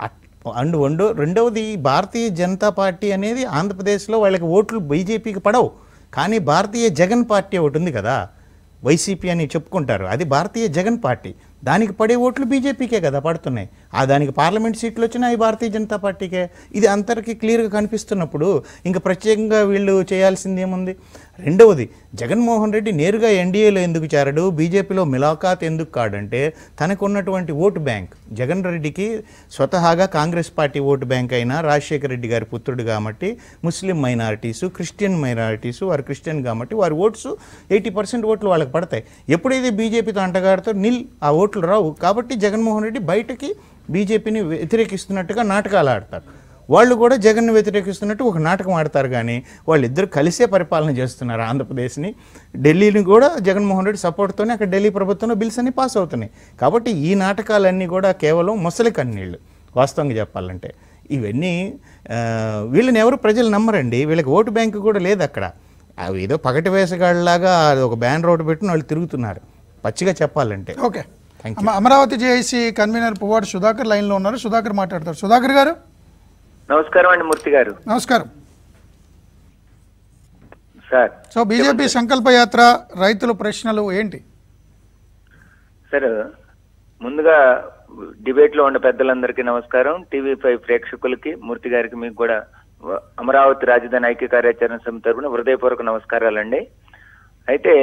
అండ్ వండో రెండవది భారతీయ జనతా పార్టీ అనేది ఆంధ్రప్రదేశ్లో వాళ్ళకి ఓట్లు బీజేపీకి పడవు కానీ భారతీయ జగన్ పార్టీ ఒకటి ఉంది కదా వైసీపీ అని చెప్పుకుంటారు అది భారతీయ జగన్ పార్టీ దానికి పడే ఓట్లు బీజేపీకే కదా పడుతున్నాయి ఆ దానికి పార్లమెంట్ సీట్లు వచ్చినా ఈ భారతీయ జనతా పార్టీకే ఇది అందరికీ క్లియర్గా కనిపిస్తున్నప్పుడు ఇంకా ప్రత్యేకంగా వీళ్ళు చేయాల్సింది ఏముంది రెండవది జగన్మోహన్ రెడ్డి నేరుగా ఎన్డీఏలో ఎందుకు చేరడు బీజేపీలో మిలాఖాత్ ఎందుకు కాడంటే తనకు ఉన్నటువంటి ఓటు బ్యాంక్ జగన్ రెడ్డికి స్వతహాగా కాంగ్రెస్ పార్టీ ఓటు బ్యాంక్ అయినా రాజశేఖర రెడ్డి గారి పుత్రుడు కాబట్టి ముస్లిం మైనారిటీసు క్రిస్టియన్ మైనారిటీసు వారు క్రిస్టియన్ కాబట్టి వారి ఓట్స్ ఎయిటీ పర్సెంట్ ఓట్లు వాళ్ళకి పడతాయి ఎప్పుడైతే బీజేపీతో అంటగాడితో నిల్ ఆ ఓట్లు రావు కాబట్టి జగన్మోహన్ రెడ్డి బయటకి బీజేపీని వ్యతిరేకిస్తున్నట్టుగా నాటకాలు ఆడతారు వాళ్ళు కూడా జగన్ను వ్యతిరేకిస్తున్నట్టు ఒక నాటకం ఆడతారు కానీ వాళ్ళిద్దరు కలిసే పరిపాలన చేస్తున్నారు ఆంధ్రప్రదేశ్ని ఢిల్లీని కూడా జగన్మోహన్ రెడ్డి సపోర్ట్తోనే అక్కడ ఢిల్లీ ప్రభుత్వంలో బిల్స్ అన్ని పాస్ అవుతున్నాయి కాబట్టి ఈ నాటకాలన్నీ కూడా కేవలం ముసలి కన్నీళ్ళు వాస్తవంగా చెప్పాలంటే ఇవన్నీ ఆ, వీళ్ళని ఎవరు ప్రజలు నమ్మరండి వీళ్ళకి ఓటు బ్యాంకు కూడా లేదు అక్కడ అవి ఏదో పగటి వేసగాళ్ళలాగా అది ఒక బ్యాన్ రోడ్డు పెట్టుకుని వాళ్ళు తిరుగుతున్నారు పచ్చిగా చెప్పాలంటే ఓకే Thank అమ- అమరావతి జేఐసి కన్వీనర్ పువ్వాడు సుధాకర్ లైన్లో ఉన్నారు సుధాకర్ మాట్లాడతారు సుధాకర్ గారు నమస్కారం అండి మూర్తి గారు నమస్కారం సార్ సో బీజేపీ సంకల్ప యాత్ర రైతుల ప్రశ్నలు ఏంటి సార్ ముందుగా డిబేట్ లో ఉన్న పెద్దలందరికీ నమస్కారం టీవీ ఫైవ్ ప్రేక్షకులకి మూర్తి గారికి మీకు కూడా వ- అమరావతి రాజధాని ఐక్య కార్యాచరణ సమితి తరపున హృదయపూర్వక నమస్కారాలండి అయితే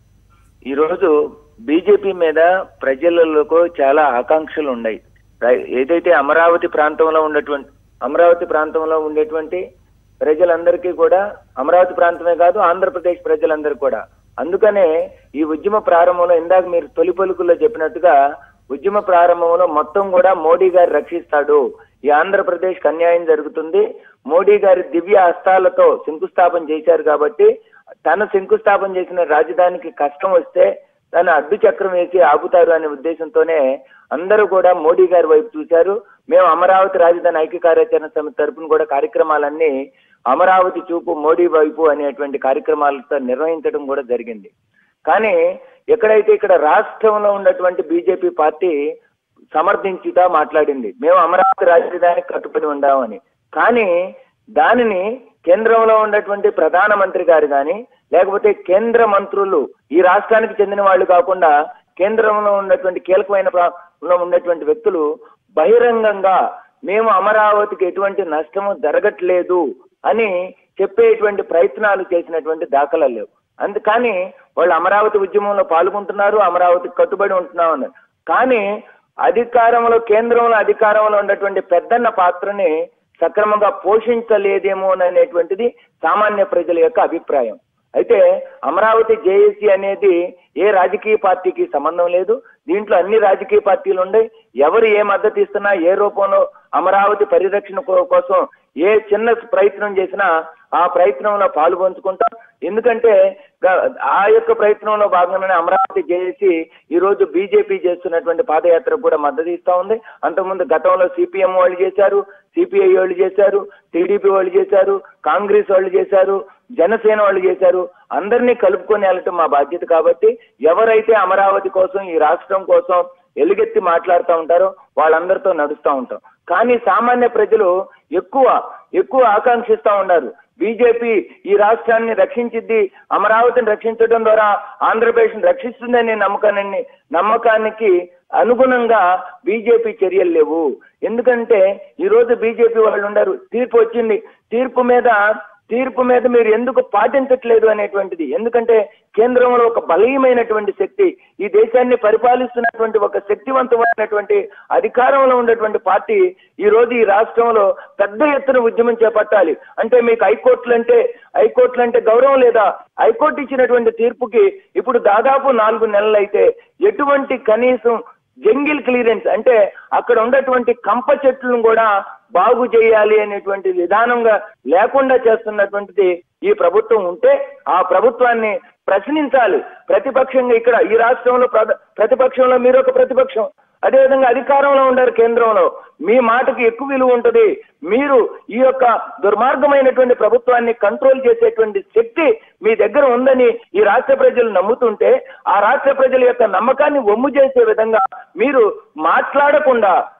ఈరోజు బీజేపీ మీద ప్రజలకు చాలా ఆకాంక్షలు ఉన్నాయి రై- ఏదైతే అమరావతి ప్రాంతంలో ఉన్నటువంటి అమరావతి ప్రాంతంలో ఉండేటువంటి ప్రజలందరికీ కూడా అమరావతి ప్రాంతమే కాదు ఆంధ్రప్రదేశ్ ప్రజలందరూ కూడా అందుకనే ఈ ఉద్యమ ప్రారంభంలో ఇందాక మీరు తొలి పలుకుల్లో చెప్పినట్టుగా ఉద్యమ ప్రారంభంలో మొత్తం కూడా మోడీ గారు రక్షిస్తాడు ఈ ఆంధ్రప్రదేశ్ అన్యాయం జరుగుతుంది మోడీ గారి దివ్య హస్తాలతో శంకుస్థాపన చేశారు కాబట్టి తను శంకుస్థాపన చేసిన రాజధానికి కష్టం వస్తే తను అడ్డు చక్రం వేసి ఆపుతారు అనే ఉద్దేశంతోనే అందరూ కూడా మోడీ గారి వైపు చూశారు మేము అమరావతి రాజధాని ఐక్య కార్యాచరణ సమితి తరపున కూడా కార్యక్రమాలన్నీ అమరావతి చూపు మోడీ వైపు అనేటువంటి కార్యక్రమాలతో నిర్వహించడం కూడా జరిగింది కానీ ఎక్కడైతే ఇక్కడ రాష్ట్రంలో ఉన్నటువంటి బీజేపీ పార్టీ సమర్థించుతా మాట్లాడింది మేము అమరావతి రాజధానికి కట్టుబడి ఉండామని కానీ దానిని కేంద్రంలో ఉన్నటువంటి ప్రధానమంత్రి గారు కానీ లేకపోతే కేంద్ర మంత్రులు ఈ రాష్ట్రానికి చెందిన వాళ్ళు కాకుండా కేంద్రంలో ఉన్నటువంటి కీలకమైన ప్రా- లో ఉన్నటువంటి వ్యక్తులు బహిరంగంగా మేము అమరావతికి ఎటువంటి నష్టము జరగట్లేదు అని చెప్పేటువంటి ప్రయత్నాలు చేసినటువంటి దాఖలాలు లేవు అందుకని వాళ్ళు అమరావతి ఉద్యమంలో పాల్గొంటున్నారు అమరావతికి కట్టుబడి ఉంటున్నాం అన్నారు కానీ అధికారంలో కేంద్రంలో అధికారంలో ఉన్నటువంటి పెద్దన్న పాత్రని సక్రమంగా పోషించలేదేమో అనేటువంటిది సామాన్య ప్రజల యొక్క అభిప్రాయం అయితే అమరావతి జేఏసీ అనేది ఏ రాజకీయ పార్టీకి సంబంధం లేదు దీంట్లో అన్ని రాజకీయ పార్టీలు ఉన్నాయి ఎవరు ఏ మద్దతు ఇస్తున్నా ఏ రూపంలో అమరావతి పరిరక్షణ కో- కోసం ఏ చిన్న ప్రయత్నం చేసినా ఆ ప్రయత్నంలో పాలు పంచుకుంటాం ఎందుకంటే గ- ఆ యొక్క ప్రయత్నంలో భాగంగానే అమరావతి చేసి ఈ రోజు బీజేపీ చేస్తున్నటువంటి పాదయాత్ర కూడా మద్దతు ఇస్తా ఉంది అంతకుముందు గతంలో సిపిఎం వాళ్ళు చేశారు సిపిఐ వాళ్ళు చేశారు టీడీపీ వాళ్ళు చేశారు కాంగ్రెస్ వాళ్ళు చేశారు జనసేన వాళ్ళు చేశారు అందరినీ కలుపుకొని వెళ్ళటం మా బాధ్యత కాబట్టి ఎవరైతే అమరావతి కోసం ఈ రాష్ట్రం కోసం ఎలుగెత్తి మాట్లాడుతూ ఉంటారో వాళ్ళందరితో నడుస్తూ ఉంటాం కానీ సామాన్య ప్రజలు ఎక్కువ ఎక్కువ ఆకాంక్షిస్తా ఉన్నారు బీజేపీ ఈ రాష్ట్రాన్ని రక్షించిద్ది అమరావతిని రక్షించడం ద్వారా ఆంధ్రప్రదేశ్ రక్షిస్తుందనే నమ్మకాన్ని నమ్మకానికి అనుగుణంగా బీజేపీ చర్యలు లేవు ఎందుకంటే ఈ రోజు బీజేపీ వాళ్ళు ఉన్నారు తీర్పు వచ్చింది తీర్పు మీద తీర్పు మీద మీరు ఎందుకు పాటించట్లేదు అనేటువంటిది ఎందుకంటే కేంద్రంలో ఒక బలీయమైనటువంటి శక్తి ఈ దేశాన్ని పరిపాలిస్తున్నటువంటి ఒక శక్తివంతమైనటువంటి అధికారంలో ఉన్నటువంటి పార్టీ ఈ రోజు ఈ రాష్ట్రంలో పెద్ద ఎత్తున ఉద్యమం చేపట్టాలి అంటే మీకు హైకోర్టులు అంటే హైకోర్టులు అంటే గౌరవం లేదా హైకోర్టు ఇచ్చినటువంటి తీర్పుకి ఇప్పుడు దాదాపు నాలుగు నెలలు అయితే ఎటువంటి కనీసం జంగిల్ క్లియరెన్స్ అంటే అక్కడ ఉన్నటువంటి కంప చెట్లను కూడా బాగు చేయాలి అనేటువంటి విధానంగా లేకుండా చేస్తున్నటువంటిది ఈ ప్రభుత్వం ఉంటే ఆ ప్రభుత్వాన్ని ప్రశ్నించాలి ప్రతిపక్షంగా ఇక్కడ ఈ రాష్ట్రంలో ప్రధ- ప్రతిపక్షంలో మీరు ఒక ప్రతిపక్షం అదేవిధంగా అధికారంలో ఉండరు కేంద్రంలో మీ మాటకి ఎక్కువ విలువ ఉంటుంది మీరు ఈ యొక్క దుర్మార్గమైనటువంటి ప్రభుత్వాన్ని కంట్రోల్ చేసేటువంటి శక్తి మీ దగ్గర ఉందని ఈ రాష్ట్ర ప్రజలు నమ్ముతుంటే ఆ రాష్ట్ర ప్రజల యొక్క నమ్మకాన్ని ఒమ్ము చేసే విధంగా మీరు మాట్లాడకుండా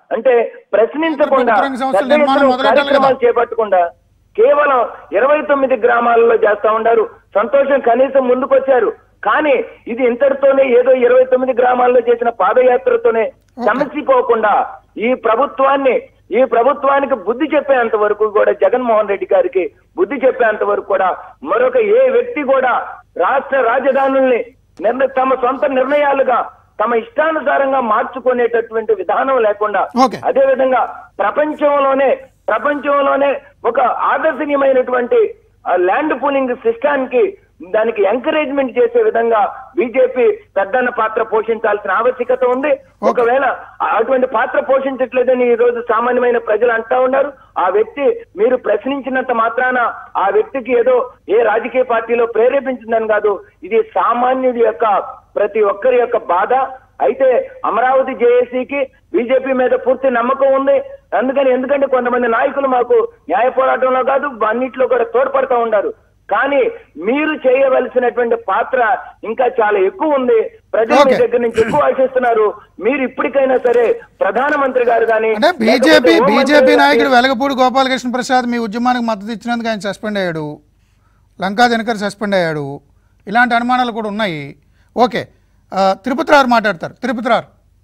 అంటే ప్రశ్నించకుండా ప్రభుత్వ సంస్థల పెద్ద నిర్మాణం ఎత్తున మొదలెట్టాలి కదా. కార్యక్రమాలు చేపట్టకుండా కేవలం ఇరవై తొమ్మిది గ్రామాలలో చేస్తా ఉండారు సంతోషం కనీసం ముందుకొచ్చారు కానీ ఇది ఇంతటితోనే ఏదో ఇరవై తొమ్మిది గ్రామాల్లో చేసిన పాదయాత్రతోనే సమసిపోకుండా ఈ ప్రభుత్వాన్ని ఈ ప్రభుత్వానికి బుద్ధి చెప్పేంత వరకు కూడా జగన్మోహన్ రెడ్డి గారికి బుద్ధి చెప్పేంత వరకు కూడా మరొక ఏ వ్యక్తి కూడా రాష్ట్ర రాజధానుల్ని నిర్ణ తమ సొంత నిర్ణయాలుగా తమ ఇష్టానుసారంగా మార్చుకునేటటువంటి విధానం లేకుండా Okay. అదే విధంగా ప్రపంచంలోనే ప్రపంచంలోనే ఒక ఆదర్శనీయమైనటువంటి ఆ, ల్యాండ్ పూలింగ్ సిస్టానికి దానికి ఎంకరేజ్మెంట్ చేసే విధంగా బీజేపీ పెద్దన్న పాత్ర పోషించాల్సిన ఆవశ్యకత ఉంది ఒకవేళ అటువంటి పాత్ర పోషించట్లేదని ఈ రోజు సామాన్యమైన ప్రజలు అంటా ఉన్నారు ఆ వ్యక్తి మీరు ప్రశ్నించినంత మాత్రాన ఆ వ్యక్తికి ఏదో ఏ రాజకీయ పార్టీలో ప్రేరేపించిందని కాదు ఇది సామాన్యుడి యొక్క ప్రతి ఒక్కరి యొక్క బాధ అయితే అమరావతి జేఏసీకి బీజేపీ మీద పూర్తి నమ్మకం ఉంది అందుకని ఎందుకంటే కొంతమంది నాయకులు మాకు న్యాయ పోరాటంలో కాదు అన్నింటిలో కూడా తోడ్పడతా ఉన్నారు కానీ మీరు చేయవలసినటువంటి పాత్ర ఇంకా చాలా ఎక్కువ ఉంది ప్రజలు మీ Okay. దగ్గర నుంచి ఎక్కువ ఆశిస్తున్నారు మీరు ఇప్పటికైనా సరే ప్రధానమంత్రి గారు కానీ అంటే బీజేపీ లేకపోతే హోంమంత్రి బీజేపీ గాని- నాయకుడు వెలగపూడి గోపాలకృష్ణ ప్రసాద్ మీ ఉద్యమానికి మద్దతు ఇచ్చినందుకు ఆయన సస్పెండ్ అయ్యాడు లంకా దినకర్ సస్పెండ్ అయ్యాడు ఇలాంటి అనుమానాలు కూడా ఉన్నాయి ఓకే ఆ, తిరుపతి రారు మాట్లాడతారు తిరుపతి రారు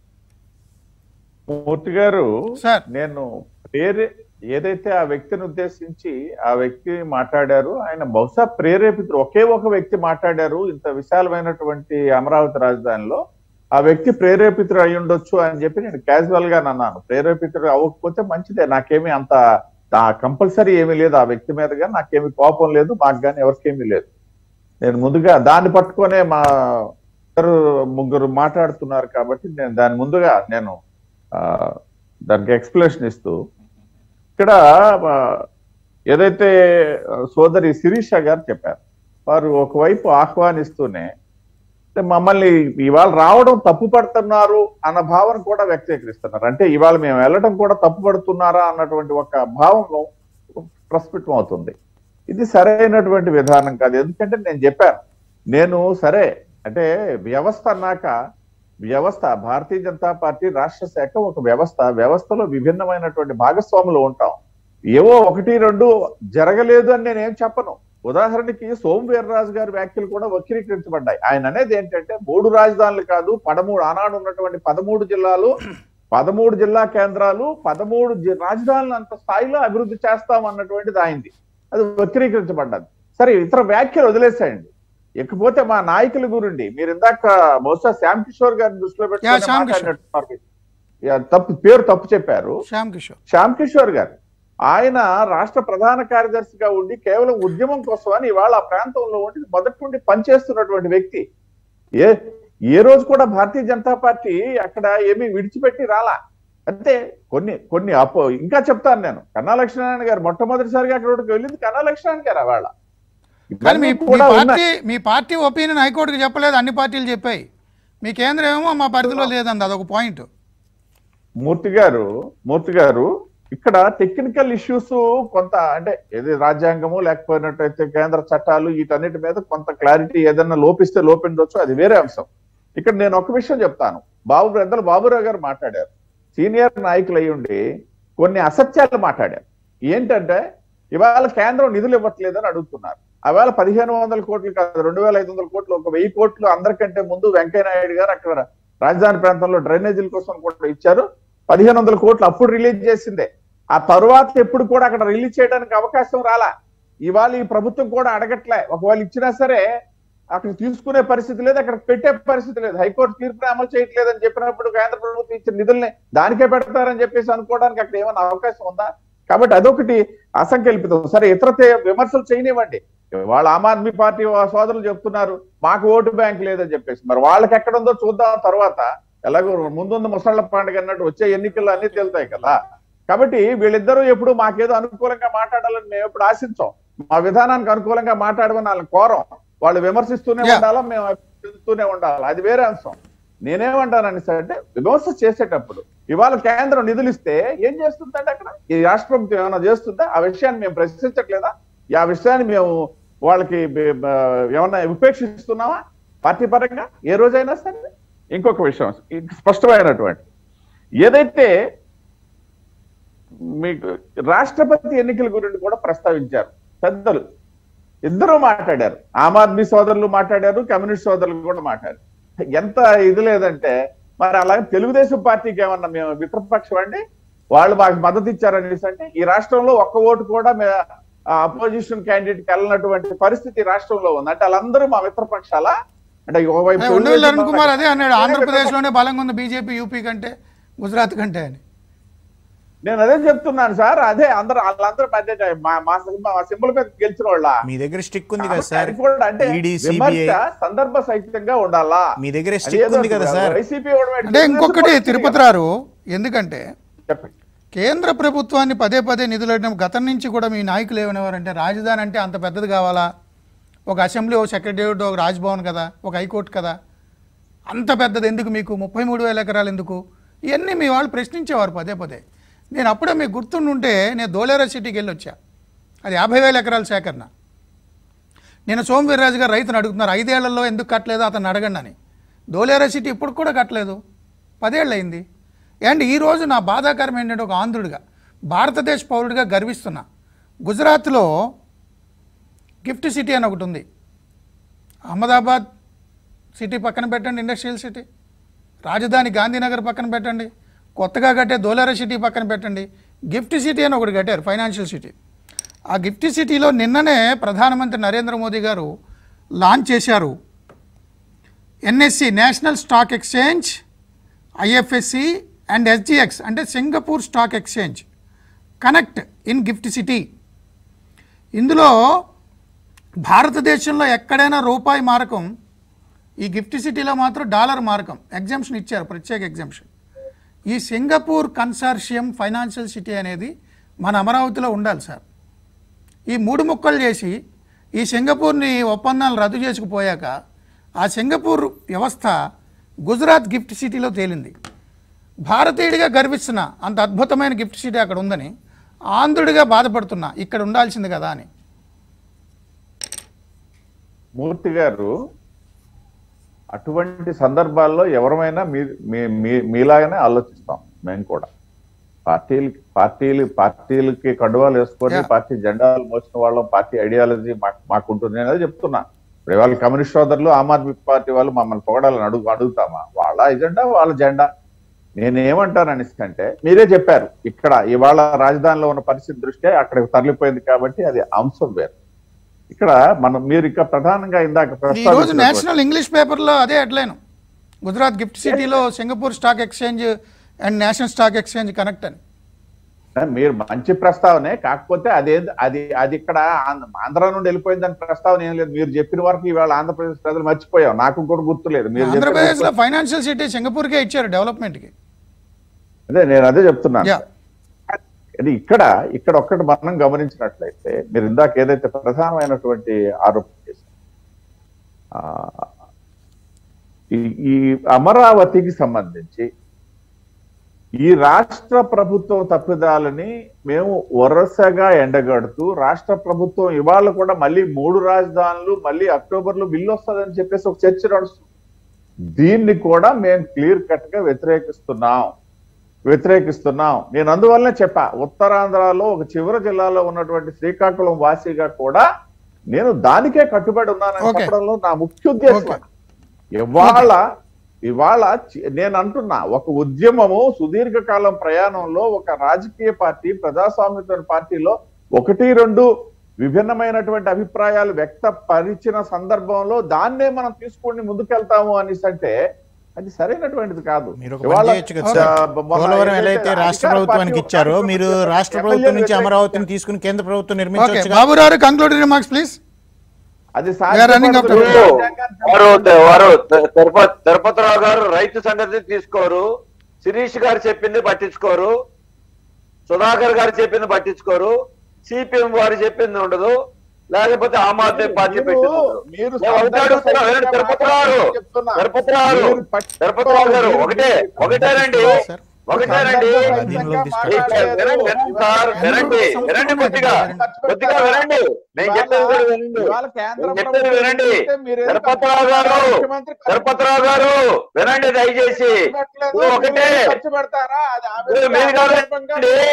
మూర్తి గారు సార్. నేను ప్రేరే ఏదైతే ఆ వ్యక్తిని ఉద్దేశించి ఆ వ్యక్తి మాట్లాడారు ఆయన బహుశా ప్రేరేపితుడు ఒకే ఒక వ్యక్తి మాట్లాడారు ఇంత విశాలమైనటువంటి అమరావతి రాజధానిలో ఆ వ్యక్తి ప్రేరేపితుడు అయి ఉండొచ్చు అని చెప్పి నేను క్యాజువల్ గా అన్నాను ప్రేరేపితుడు అవ్వకపోతే మంచిదే నాకేమీ అంత కంపల్సరీ ఏమీ లేదు ఆ వ్యక్తి మీదగా నాకేమీ కోపం లేదు మాకు కానీ ఎవరికేమీ లేదు నేను ముందుగా దాన్ని పట్టుకొనే మా ఇద్దరు ముగ్గురు మాట్లాడుతున్నారు కాబట్టి నేను దాని ముందుగా నేను ఆ, దానికి ఎక్స్ప్లెనేషన్ ఇస్తూ ఇక్కడ ఆ, ఏదైతే ఆ, సోదరి శిరీష గారు చెప్పారు వారు ఒకవైపు ఆహ్వానిస్తూనే అంటే మమ్మల్ని ఇవాళ రావడం తప్పు పడుతున్నారు అన్న భావన కూడా వ్యక్తీకరిస్తున్నారు అంటే ఇవాళ మేము వెళ్ళడం కూడా తప్పు పడుతున్నారా అన్నటువంటి ఒక భావం ప్రస్ఫుటం అవుతుంది ఇది సరైనటువంటి విధానం కాదు ఎందుకంటే నేను చెప్పాను నేను సరే అంటే వ్యవస్థ అన్నాక వ్యవస్థ భారతీయ జనతా పార్టీ రాష్ట్ర శాఖ ఒక వ్యవస్థ వ్యవస్థలో విభిన్నమైనటువంటి భాగస్వాములు ఉంటాం ఏవో ఒకటి రెండు జరగలేదు అని నేనేం చెప్పను ఉదాహరణకి సోము వీర్రాజు గారి వ్యాఖ్యలు కూడా వక్రీకరించబడ్డాయి ఆయన అనేది ఏంటంటే మూడు రాజధానులు కాదు పదమూడు ఆనాడు ఉన్నటువంటి పదమూడు జిల్లాలు పదమూడు జిల్లా కేంద్రాలు పదమూడు జి- రాజధానులు అంత స్థాయిలో అభివృద్ధి చేస్తాం అన్నటువంటిది ఆయనది అది వక్రీకరించబడ్డది సరే ఇతర వ్యాఖ్యలు వదిలేసాయండి ఇకపోతే మా నాయకుల గురించి మీరు ఇందాక బహుశా శ్యామ్ కిషోర్ గారిని దృష్టిలో యా, శ్యామ్ పెట్టుకుని కిషోర్. మాట్లాడినట్టున్నారు. యా, తప్పు పేరు తప్పు చెప్పారు శ్యామ్ కిషోర్ శ్యామ్ కిషోర్ గారు ఆయన రాష్ట్ర ప్రధాన కార్యదర్శిగా ఉండి కేవలం ఉద్యమం కోసం అని ఇవాళ ఆ ప్రాంతంలో ఉండి మొదటి నుండి పనిచేస్తున్నటువంటి వ్యక్తి ఏ ఏ రోజు కూడా భారతీయ జనతా పార్టీ అక్కడ ఏమీ విడిచిపెట్టి రాలా అంతే కొన్ని కొన్ని అపో ఇంకా చెప్తాను నేను కన్నా లక్ష్మీనారాయణ గారు మొట్టమొదటిసారిగా అక్కడ వెళ్ళింది కన్నా లక్ష్మీనారాయణ గారు వాళ్ళ కానీ మీ మీ కూడా ఉన్నాయి. పార్టీ మీ పార్టీ ఒపీనియన్ హైకోర్టుకి చెప్పలేదు అన్ని పార్టీలు చెప్పాయి మీ కేంద్రం ఏమో మా పరిధిలో లేదంది అదొక పాయింట్ మూర్తి గారు మూర్తి గారు ఇక్కడ టెక్నికల్ ఇష్యూస్ కొంత అంటే ఏది రాజ్యాంగము లేకపోయినట్టయితే కేంద్ర చట్టాలు వీటన్నిటి మీద కొంత క్లారిటీ ఏదన్నా లోపిస్తే లోపించవచ్చు అది వేరే అంశం ఇక్కడ నేను ఒక విషయం చెప్తాను బాబు పెద్దలు బాబురావు గారు మాట్లాడారు సీనియర్ నాయకులు అయి ఉండి కొన్ని అసత్యాలు మాట్లాడారు ఏంటంటే ఇవాళ కేంద్రం నిధులు ఇవ్వట్లేదని అడుగుతున్నారు అవేళ పదిహేను వందల కోట్లు కాదు రెండు వేల ఐదు వందల కోట్లు ఒక వెయ్యి కోట్లు అందరికంటే ముందు వెంకయ్యనాయుడు గారు అక్కడ రాజధాని ప్రాంతంలో డ్రైనేజీల కోసం కూడా ఇచ్చారు పదిహేను వందల కోట్లు అప్పుడు రిలీజ్ చేసిందే ఆ తరువాత ఎప్పుడు కూడా అక్కడ రిలీజ్ చేయడానికి అవకాశం రాలా ఇవాళ ఈ ప్రభుత్వం కూడా అడగట్లే ఒకవేళ ఇచ్చినా సరే అక్కడ తీసుకునే పరిస్థితి లేదు అక్కడ పెట్టే పరిస్థితి లేదు హైకోర్టు తీర్పుని అమలు చేయట్లేదని చెప్పినప్పుడు కేంద్ర ప్రభుత్వం ఇచ్చిన నిధుల్ని దానికే పెడతారని చెప్పేసి అనుకోవడానికి అక్కడ ఏమైనా అవకాశం ఉందా కాబట్టి అదొకటి అసంకల్పితం సరే ఇతర తే- విమర్శలు చేయనివ్వండి వాళ్ళ ఆమ్ ఆద్మీ పార్టీ వా- సోదరులు చెప్తున్నారు మాకు ఓటు బ్యాంక్ లేదని చెప్పేసి మరి వాళ్ళకి ఎక్కడ ఉందో చూద్దాం తర్వాత ఎలాగో ముందుంది ముసళ్ళ పండుగ అన్నట్టు వచ్చే ఎన్నికల్లో అన్ని తేలుతాయి కదా కాబట్టి వీళ్ళిద్దరూ ఎప్పుడు మాకేదో అనుకూలంగా మాట్లాడాలని మేము ఎప్పుడు ఆశించాం మా విధానానికి అనుకూలంగా మాట్లాడమని వాళ్ళని కోరం వాళ్ళు విమర్శిస్తూనే Yeah. ఉండాలా మేము చెందుతూనే ఉండాలి అది వేరే అంశం నేనేమంటానని సార్ అంటే విమర్శ చేసేటప్పుడు ఇవాళ కేంద్రం నిధులు ఇస్తే ఏం చేస్తుందంటే అక్కడ ఈ రాష్ట్ర ప్రభుత్వం ఏమైనా చేస్తుందా ఆ విషయాన్ని మేము ప్రశ్నించట్లేదా ఆ విషయాన్ని మేము వాళ్ళకి బే- బ- ఏమన్నా ఉపేక్షిస్తున్నామా పార్టీ పరంగా ఏ రోజైనా సరే ఇంకొక విషయం ఇది స్పష్టమైనటువంటి ఏదైతే మీకు రాష్ట్రపతి ఎన్నికల గురించి కూడా ప్రస్తావించారు పెద్దలు ఇద్దరు మాట్లాడారు ఆమ్ ఆద్మీ సోదరులు మాట్లాడారు కమ్యూనిస్ట్ సోదరులు కూడా మాట్లాడారు ఎంత ఇది లేదంటే మరి అలాగే తెలుగుదేశం పార్టీకి ఏమన్నా మేము మిత్రపక్షం అండి వాళ్ళు మాకు మద్దతు ఇచ్చారనేసి అంటే ఈ రాష్ట్రంలో ఒక్క ఓటు కూడా అపోజిషన్ క్యాండిడేట్ కి వెళ్ళినటువంటి పరిస్థితి ఈ రాష్ట్రంలో ఉంది అంటే వాళ్ళందరూ మా మిత్రపక్షాలా అంటే ఓవైపు ఉండవల్లి తెలుగుదేశం అరుణ్ కుమార్ అదే అన్నాడు నేనే ఆంధ్రప్రదేశ్లోనే బలంగా ఉంది బీజేపీ యూపీ కంటే గుజరాత్ కంటే అని నేను అదే చెప్తున్నాను సార్ అదే అందరూ వాళ్ళందరూ మధ్య మా మా సింబ- మా సింబల్ మీద గెలిచిన వాళ్ళ మీ దగ్గర స్టిక్ ఉంది కదా కాబట్టి సార్ అది కూడా అంటే ఈడీ విమర్శ సిబిఐ సందర్భ సహితంగా ఉండాలా మీ దగ్గర స్టిక్ ఉంది కదా సార్ వైసీపీ అంటే ఇంకొకటి తిరుపతి రారు ఎందుకంటే చెప్పండి కేంద్ర ప్రభుత్వాన్ని పదే పదే నిధులు అడిగిన గతం నుంచి కూడా మీ నాయకులు ఏమనేవారంటే రాజధాని అంటే అంత పెద్దది కావాలా ఒక అసెంబ్లీ ఒక సెక్రటేరియట్ ఒక రాజ్భవన్ కదా ఒక హైకోర్టు కదా అంత పెద్దది ఎందుకు మీకు ముప్పై మూడు వేల ఎకరాలు ఎందుకు ఇవన్నీ మీ వాళ్ళు ప్రశ్నించేవారు పదే పదే నేను అప్పుడే మీకు గుర్తుండుంటే నేను దోలేరా సిటీకి వెళ్ళి వచ్చా అది యాభై వేల ఎకరాల సేకరణ నేను సోమవీర్రాజు గారు రైతును అడుగుతున్నారు ఐదేళ్లలో ఎందుకు కట్టలేదు అతను అడగండి అని దోలేరా సిటీ ఇప్పుడు కూడా కట్టలేదు పదేళ్ళు అయింది అండ్ ఈరోజు నా బాధాకరం ఏంటంటే ఒక ఆంధ్రుడిగా భారతదేశ పౌరుడిగా గర్విస్తున్నా గుజరాత్లో గిఫ్ట్ సిటీ అని ఒకటి ఉంది అహ్మదాబాద్ సిటీ పక్కన పెట్టండి ఇండస్ట్రియల్ సిటీ రాజధాని గాంధీనగర్ పక్కన పెట్టండి కొత్తగా కట్టే దోలారా సిటీ పక్కన పెట్టండి గిఫ్ట్ సిటీ అని ఒకటి కట్టారు ఫైనాన్షియల్ సిటీ ఆ గిఫ్ట్ సిటీలో నిన్ననే ప్రధానమంత్రి నరేంద్ర మోదీ గారు లాంచ్ చేశారు NSE national stock exchange IFSC and SGX అంటే Singapore stock exchange connect in GIFT City ఇందులో భారతదేశంలో ఎక్కడైనా రూపాయి మారకం ఈ గిఫ్ట్ సిటీలో మాత్రం డాలర్ మారకం ఎగ్జామ్షన్ ఇచ్చారు ప్రత్యేక ఎగ్జామ్షన్ ఈ సింగపూర్ కన్సార్షియం ఫైనాన్షియల్ సిటీ అనేది మన అమరావతిలో ఉండాలి సార్ ఈ మూడు ముక్కలు చేసి ఈ సింగపూర్ని ఒప్పందాలు రద్దు చేసుకుపోయాక ఆ సింగపూర్ వ్యవస్థ గుజరాత్ గిఫ్ట్ సిటీలో తేలింది భారతీయుడిగా గర్విస్తున్నా అంత అద్భుతమైన గిఫ్ట్ సిటీ అక్కడ ఉందని ఆంధ్రుడిగా బాధపడుతున్నా ఇక్కడ ఉండాల్సింది కదా అని మూర్తి గారు అటువంటి సందర్భాల్లో ఎవరమైనా మీ మీ- మీ- మీలాగానే ఆలోచిస్తాం మేము కూడా పార్టీలు పార్టీలు పార్టీలకి కండువాలు వేసుకొని Yeah. పార్టీ జెండాలు మోసిన వాళ్ళం పార్టీ ఐడియాలజీ మాకు మాకుంటుంది నేను అదే చెప్తున్నా ఇప్పుడు ఇవాళ కమ్యూనిస్ట్ సోదరులు ఆమ్ ఆద్మీ పార్టీ వాళ్ళు మమ్మల్ని పొగడాలని అడుగు అడుగుతామా వాళ్ళ ఎజెండా వాళ్ళ జెండా నేనేమంటాను అనేసి అంటే మీరే చెప్పారు ఇక్కడ ఇవాళ రాజధానిలో ఉన్న పరిస్థితి దృష్ట్యా అక్కడికి తరలిపోయింది కాబట్టి అది అంశం వేరు ఇక్కడ మనం మీరు ఇక్కడ ప్రధానంగా ఇందాక ఈ రోజు ప్రస్తావించినటువంటి- నేషనల్ ఇంగ్లీష్ పేపర్లో అదే హెడ్లైన్ గుజరాత్ గిఫ్ట్ సిటీలో Singapore stock exchange and national stock exchange connect అని మీరు మంచి ప్రస్తావనే కాకపోతే అదే అది అది ఇక్కడ ఆంధ్ర ఆంధ్ర నుండి వెళ్ళిపోయిందని ప్రస్తావన ఏం లేదు మీరు చెప్పిన వరకు ఇవాళ ఆంధ్రప్రదేశ్ ప్రజలు మర్చిపోయాం నాకు కూడా గుర్తులేదు మీరు చెప్పిన ఆంధ్రప్రదేశ్లో ఫైనాన్షియల్ సిటీ సింగపూర్కే ఇచ్చారు డెవలప్మెంట్కి అదే నేను అదే చెప్తున్నాను యా అది ఇక్కడ ఇక్కడ ఒక్కటి మనం గమనించినట్లయితే మీరు ఇందాక ఏదైతే ప్రధానమైనటువంటి ఆరోపణ చేశారు ఆ, ఈ- ఈ అమరావతికి సంబంధించి ఈ రాష్ట్ర ప్రభుత్వం తప్పిదాలని మేము వరుసగా ఎండగడుతూ రాష్ట్ర ప్రభుత్వం ఇవాళ కూడా మళ్ళీ మూడు రాజధానులు మళ్ళీ అక్టోబర్ లో బిల్లు వస్తుందని చెప్పేసి ఒక చర్చ నడుస్తుంది దీన్ని కూడా మేము క్లియర్ కట్ గా వ్యతిరేకిస్తున్నాం వ్యతిరేకిస్తున్నాం నేను అందువల్లనే చెప్పా ఉత్తరాంధ్రలో ఒక చివరి జిల్లాలో ఉన్నటువంటి శ్రీకాకుళం వాసిగా కూడా నేను దానికే కట్టుబడి ఉన్నానని Okay. చెప్పడంలో నా ముఖ్య ఉద్దేశం Okay. ఇవాళ ఇవాళ చి- నేను అంటున్నా ఒక ఉద్యమము సుదీర్ఘకాలం ప్రయాణంలో ఒక రాజకీయ పార్టీ ప్రజాస్వామ్య పార్టీలో ఒకటి రెండు విభిన్నమైనటువంటి అభిప్రాయాలు వ్యక్తపరిచిన సందర్భంలో దాన్నే మనం తీసుకొని ముందుకెళ్తాము అనేసి అంటే అది సరైనటువంటిది కాదు మీరు ఒక ఇవాళ, పని చేయొచ్చు కదా ఆ, సార్ మొన్న పోలవరం ఎలా ఏదైతే అయితే రాష్ట్ర అధికార ప్రభుత్వానికి పార్టీ ఇచ్చారో ఒక మీరు రాష్ట్ర రాష్ట్ర ప్రభుత్వం ప్రభుత్వం నుంచి ఎమ్మెల్యేలు అమరావతిని తీసుకుని కేంద్ర ప్రభుత్వం ఓకే నిర్మించవచ్చు బాబు గారు కంక్లూడింగ్ రిమార్క్స్ ప్లీజ్ అది are running out of సాధ్యపడదు. time. రాజ్యాంగాన్ని వారు వారు తిరుపతి తిరుపతిరావు గారు రైతు సంగతి తీసుకోరు శిరీష్ గారు చెప్పింది పట్టించుకోరు సుధాకర్ గారు చెప్పింది పట్టించుకోరు సిపిఎం వారు చెప్పింది ఉండదు లేకపోతే ఆమ్ ఆద్మీ పార్టీ మీరు- పెట్టింది ఉండదు. మీరు నేను ఒకటే అడుగుతున్నా, వినండి, తిరుపతిరావు గారు చెప్తున్నా. తిరుపతిరావు గారు మీరు పట్టించుకోరు. తిరుపతిరావు గారు మీరు- ఒకటే ఒకటేనండి సార్. ఒకటేనండి దీనిలో తీసుకు- వినండి, వినండి సార్ వినండి వినండి కొద్దిగా కొద్దిగా వినండి నేను చెప్పేది కూడా వినండి ఇవాళ కేంద్ర నేను చెప్పేది ప్రభుత్వం వినండి చెప్తే మీరేం తిరుపతిరావు గారు ముఖ్యమంత్రి ఖర్చు తిరుపతిరావు గారు వినండి దయచేసి పెట్టలేదు, ఇది ఒకటే మీరు ఖర్చు పెడతారా అది ఆవిడ ఇది మీరు కాదు సందర్భంగా అండి.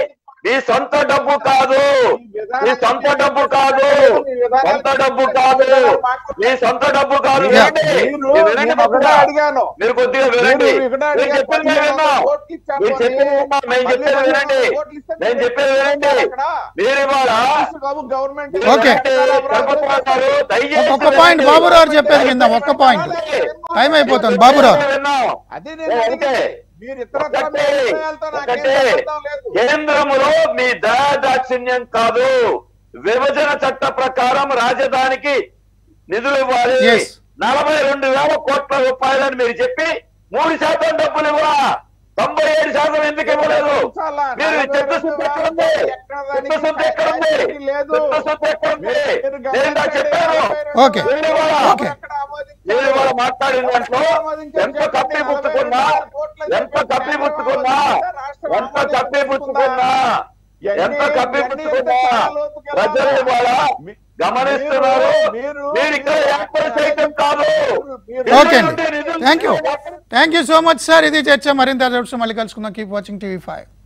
మీ సొంత డబ్బు కాదు మీ సొంత డబ్బు కాదు సొంత డబ్బు కాదు మీ సొంత డబ్బు కాదు Yeah. వినండి. మీరు మీరు వినండి నేను ఒకటే కొద్దిగా. అడిగాను మీరు కొద్దిగా వినండి మీరు ఒకటే నేను అడిగాను. చెప్పింది మేము విన్నాం ఓట్లు ఇచ్చాం మీరు చెప్పింది పోనీ. విన్నాం మేము మళ్ళీ చెప్పేది మళ్ళీ వినండి ఓట్లు ఇస్తే నేను మీరు చెప్పేది వినండి అక్కడ మీరు ఇవాళ గవర్నమెంట్ ఓకే. చంద్రబాబు గారు దయచేసి ఒక్క పాయింట్ వినండి. బాబురావు చెప్పేది విందాం ఒక్క పాయింట్ టైం అయిపోతుంది బాబురావు విన్నాం. అదే ఏ, నేను అంటే అడిగేది. మీరు ఇతర ఒకటే, నిర్ణయాలతో నాకేం ఒకటే. సంబంధం లేదు. కేంద్రములో మీ దయాదాక్షిణ్యం కాదు విభజన చట్ట ప్రకారం రాజధానికి నిధులు ఇవ్వాలి Yes. నలభై రెండు వేల కోట్ల రూపాయలని మీరు చెప్పి మూడు శాతం డబ్బులు ఇవ్వరా తొంభై ఏడు శాతం ఎందుకు ఇవ్వలేదు చాలా మీరు నలభై చిత్తశుద్ధి ఎక్కడ ఉంది ఎక్కడ దానికి చిత్తశుద్ధి ఎక్కడ ఉంది capacity లేదు. చిత్తశుద్ధి ఎక్కడ ఉంది మీరు నేను ఇందాక చెప్పాను ఓకే. మీరు ఇవాళ ఓకే. ఎక్కడ ఆమోదించారు? నేను ఇవాళ మాట్లాడిన దాంట్లో ఎంత కప్పి పుచ్చుకున్నా ఎంత కప్పి పుచ్చుకున్నా ఎంత కప్పి పుచ్చుకున్నా ఎంత కప్పి పుచ్చుకున్నా ప్రజలు ఇవాళ గమనిస్తున్నారు మీరు ఇక్కడ ఏర్పాటు చేయటం కాదు ఓకే అండి thank you thank you so much sir ఇది చర్చ మరింత మళ్ళీ కలుసుకుందాం కీప్ వాచింగ్ టీవీ ఫైవ్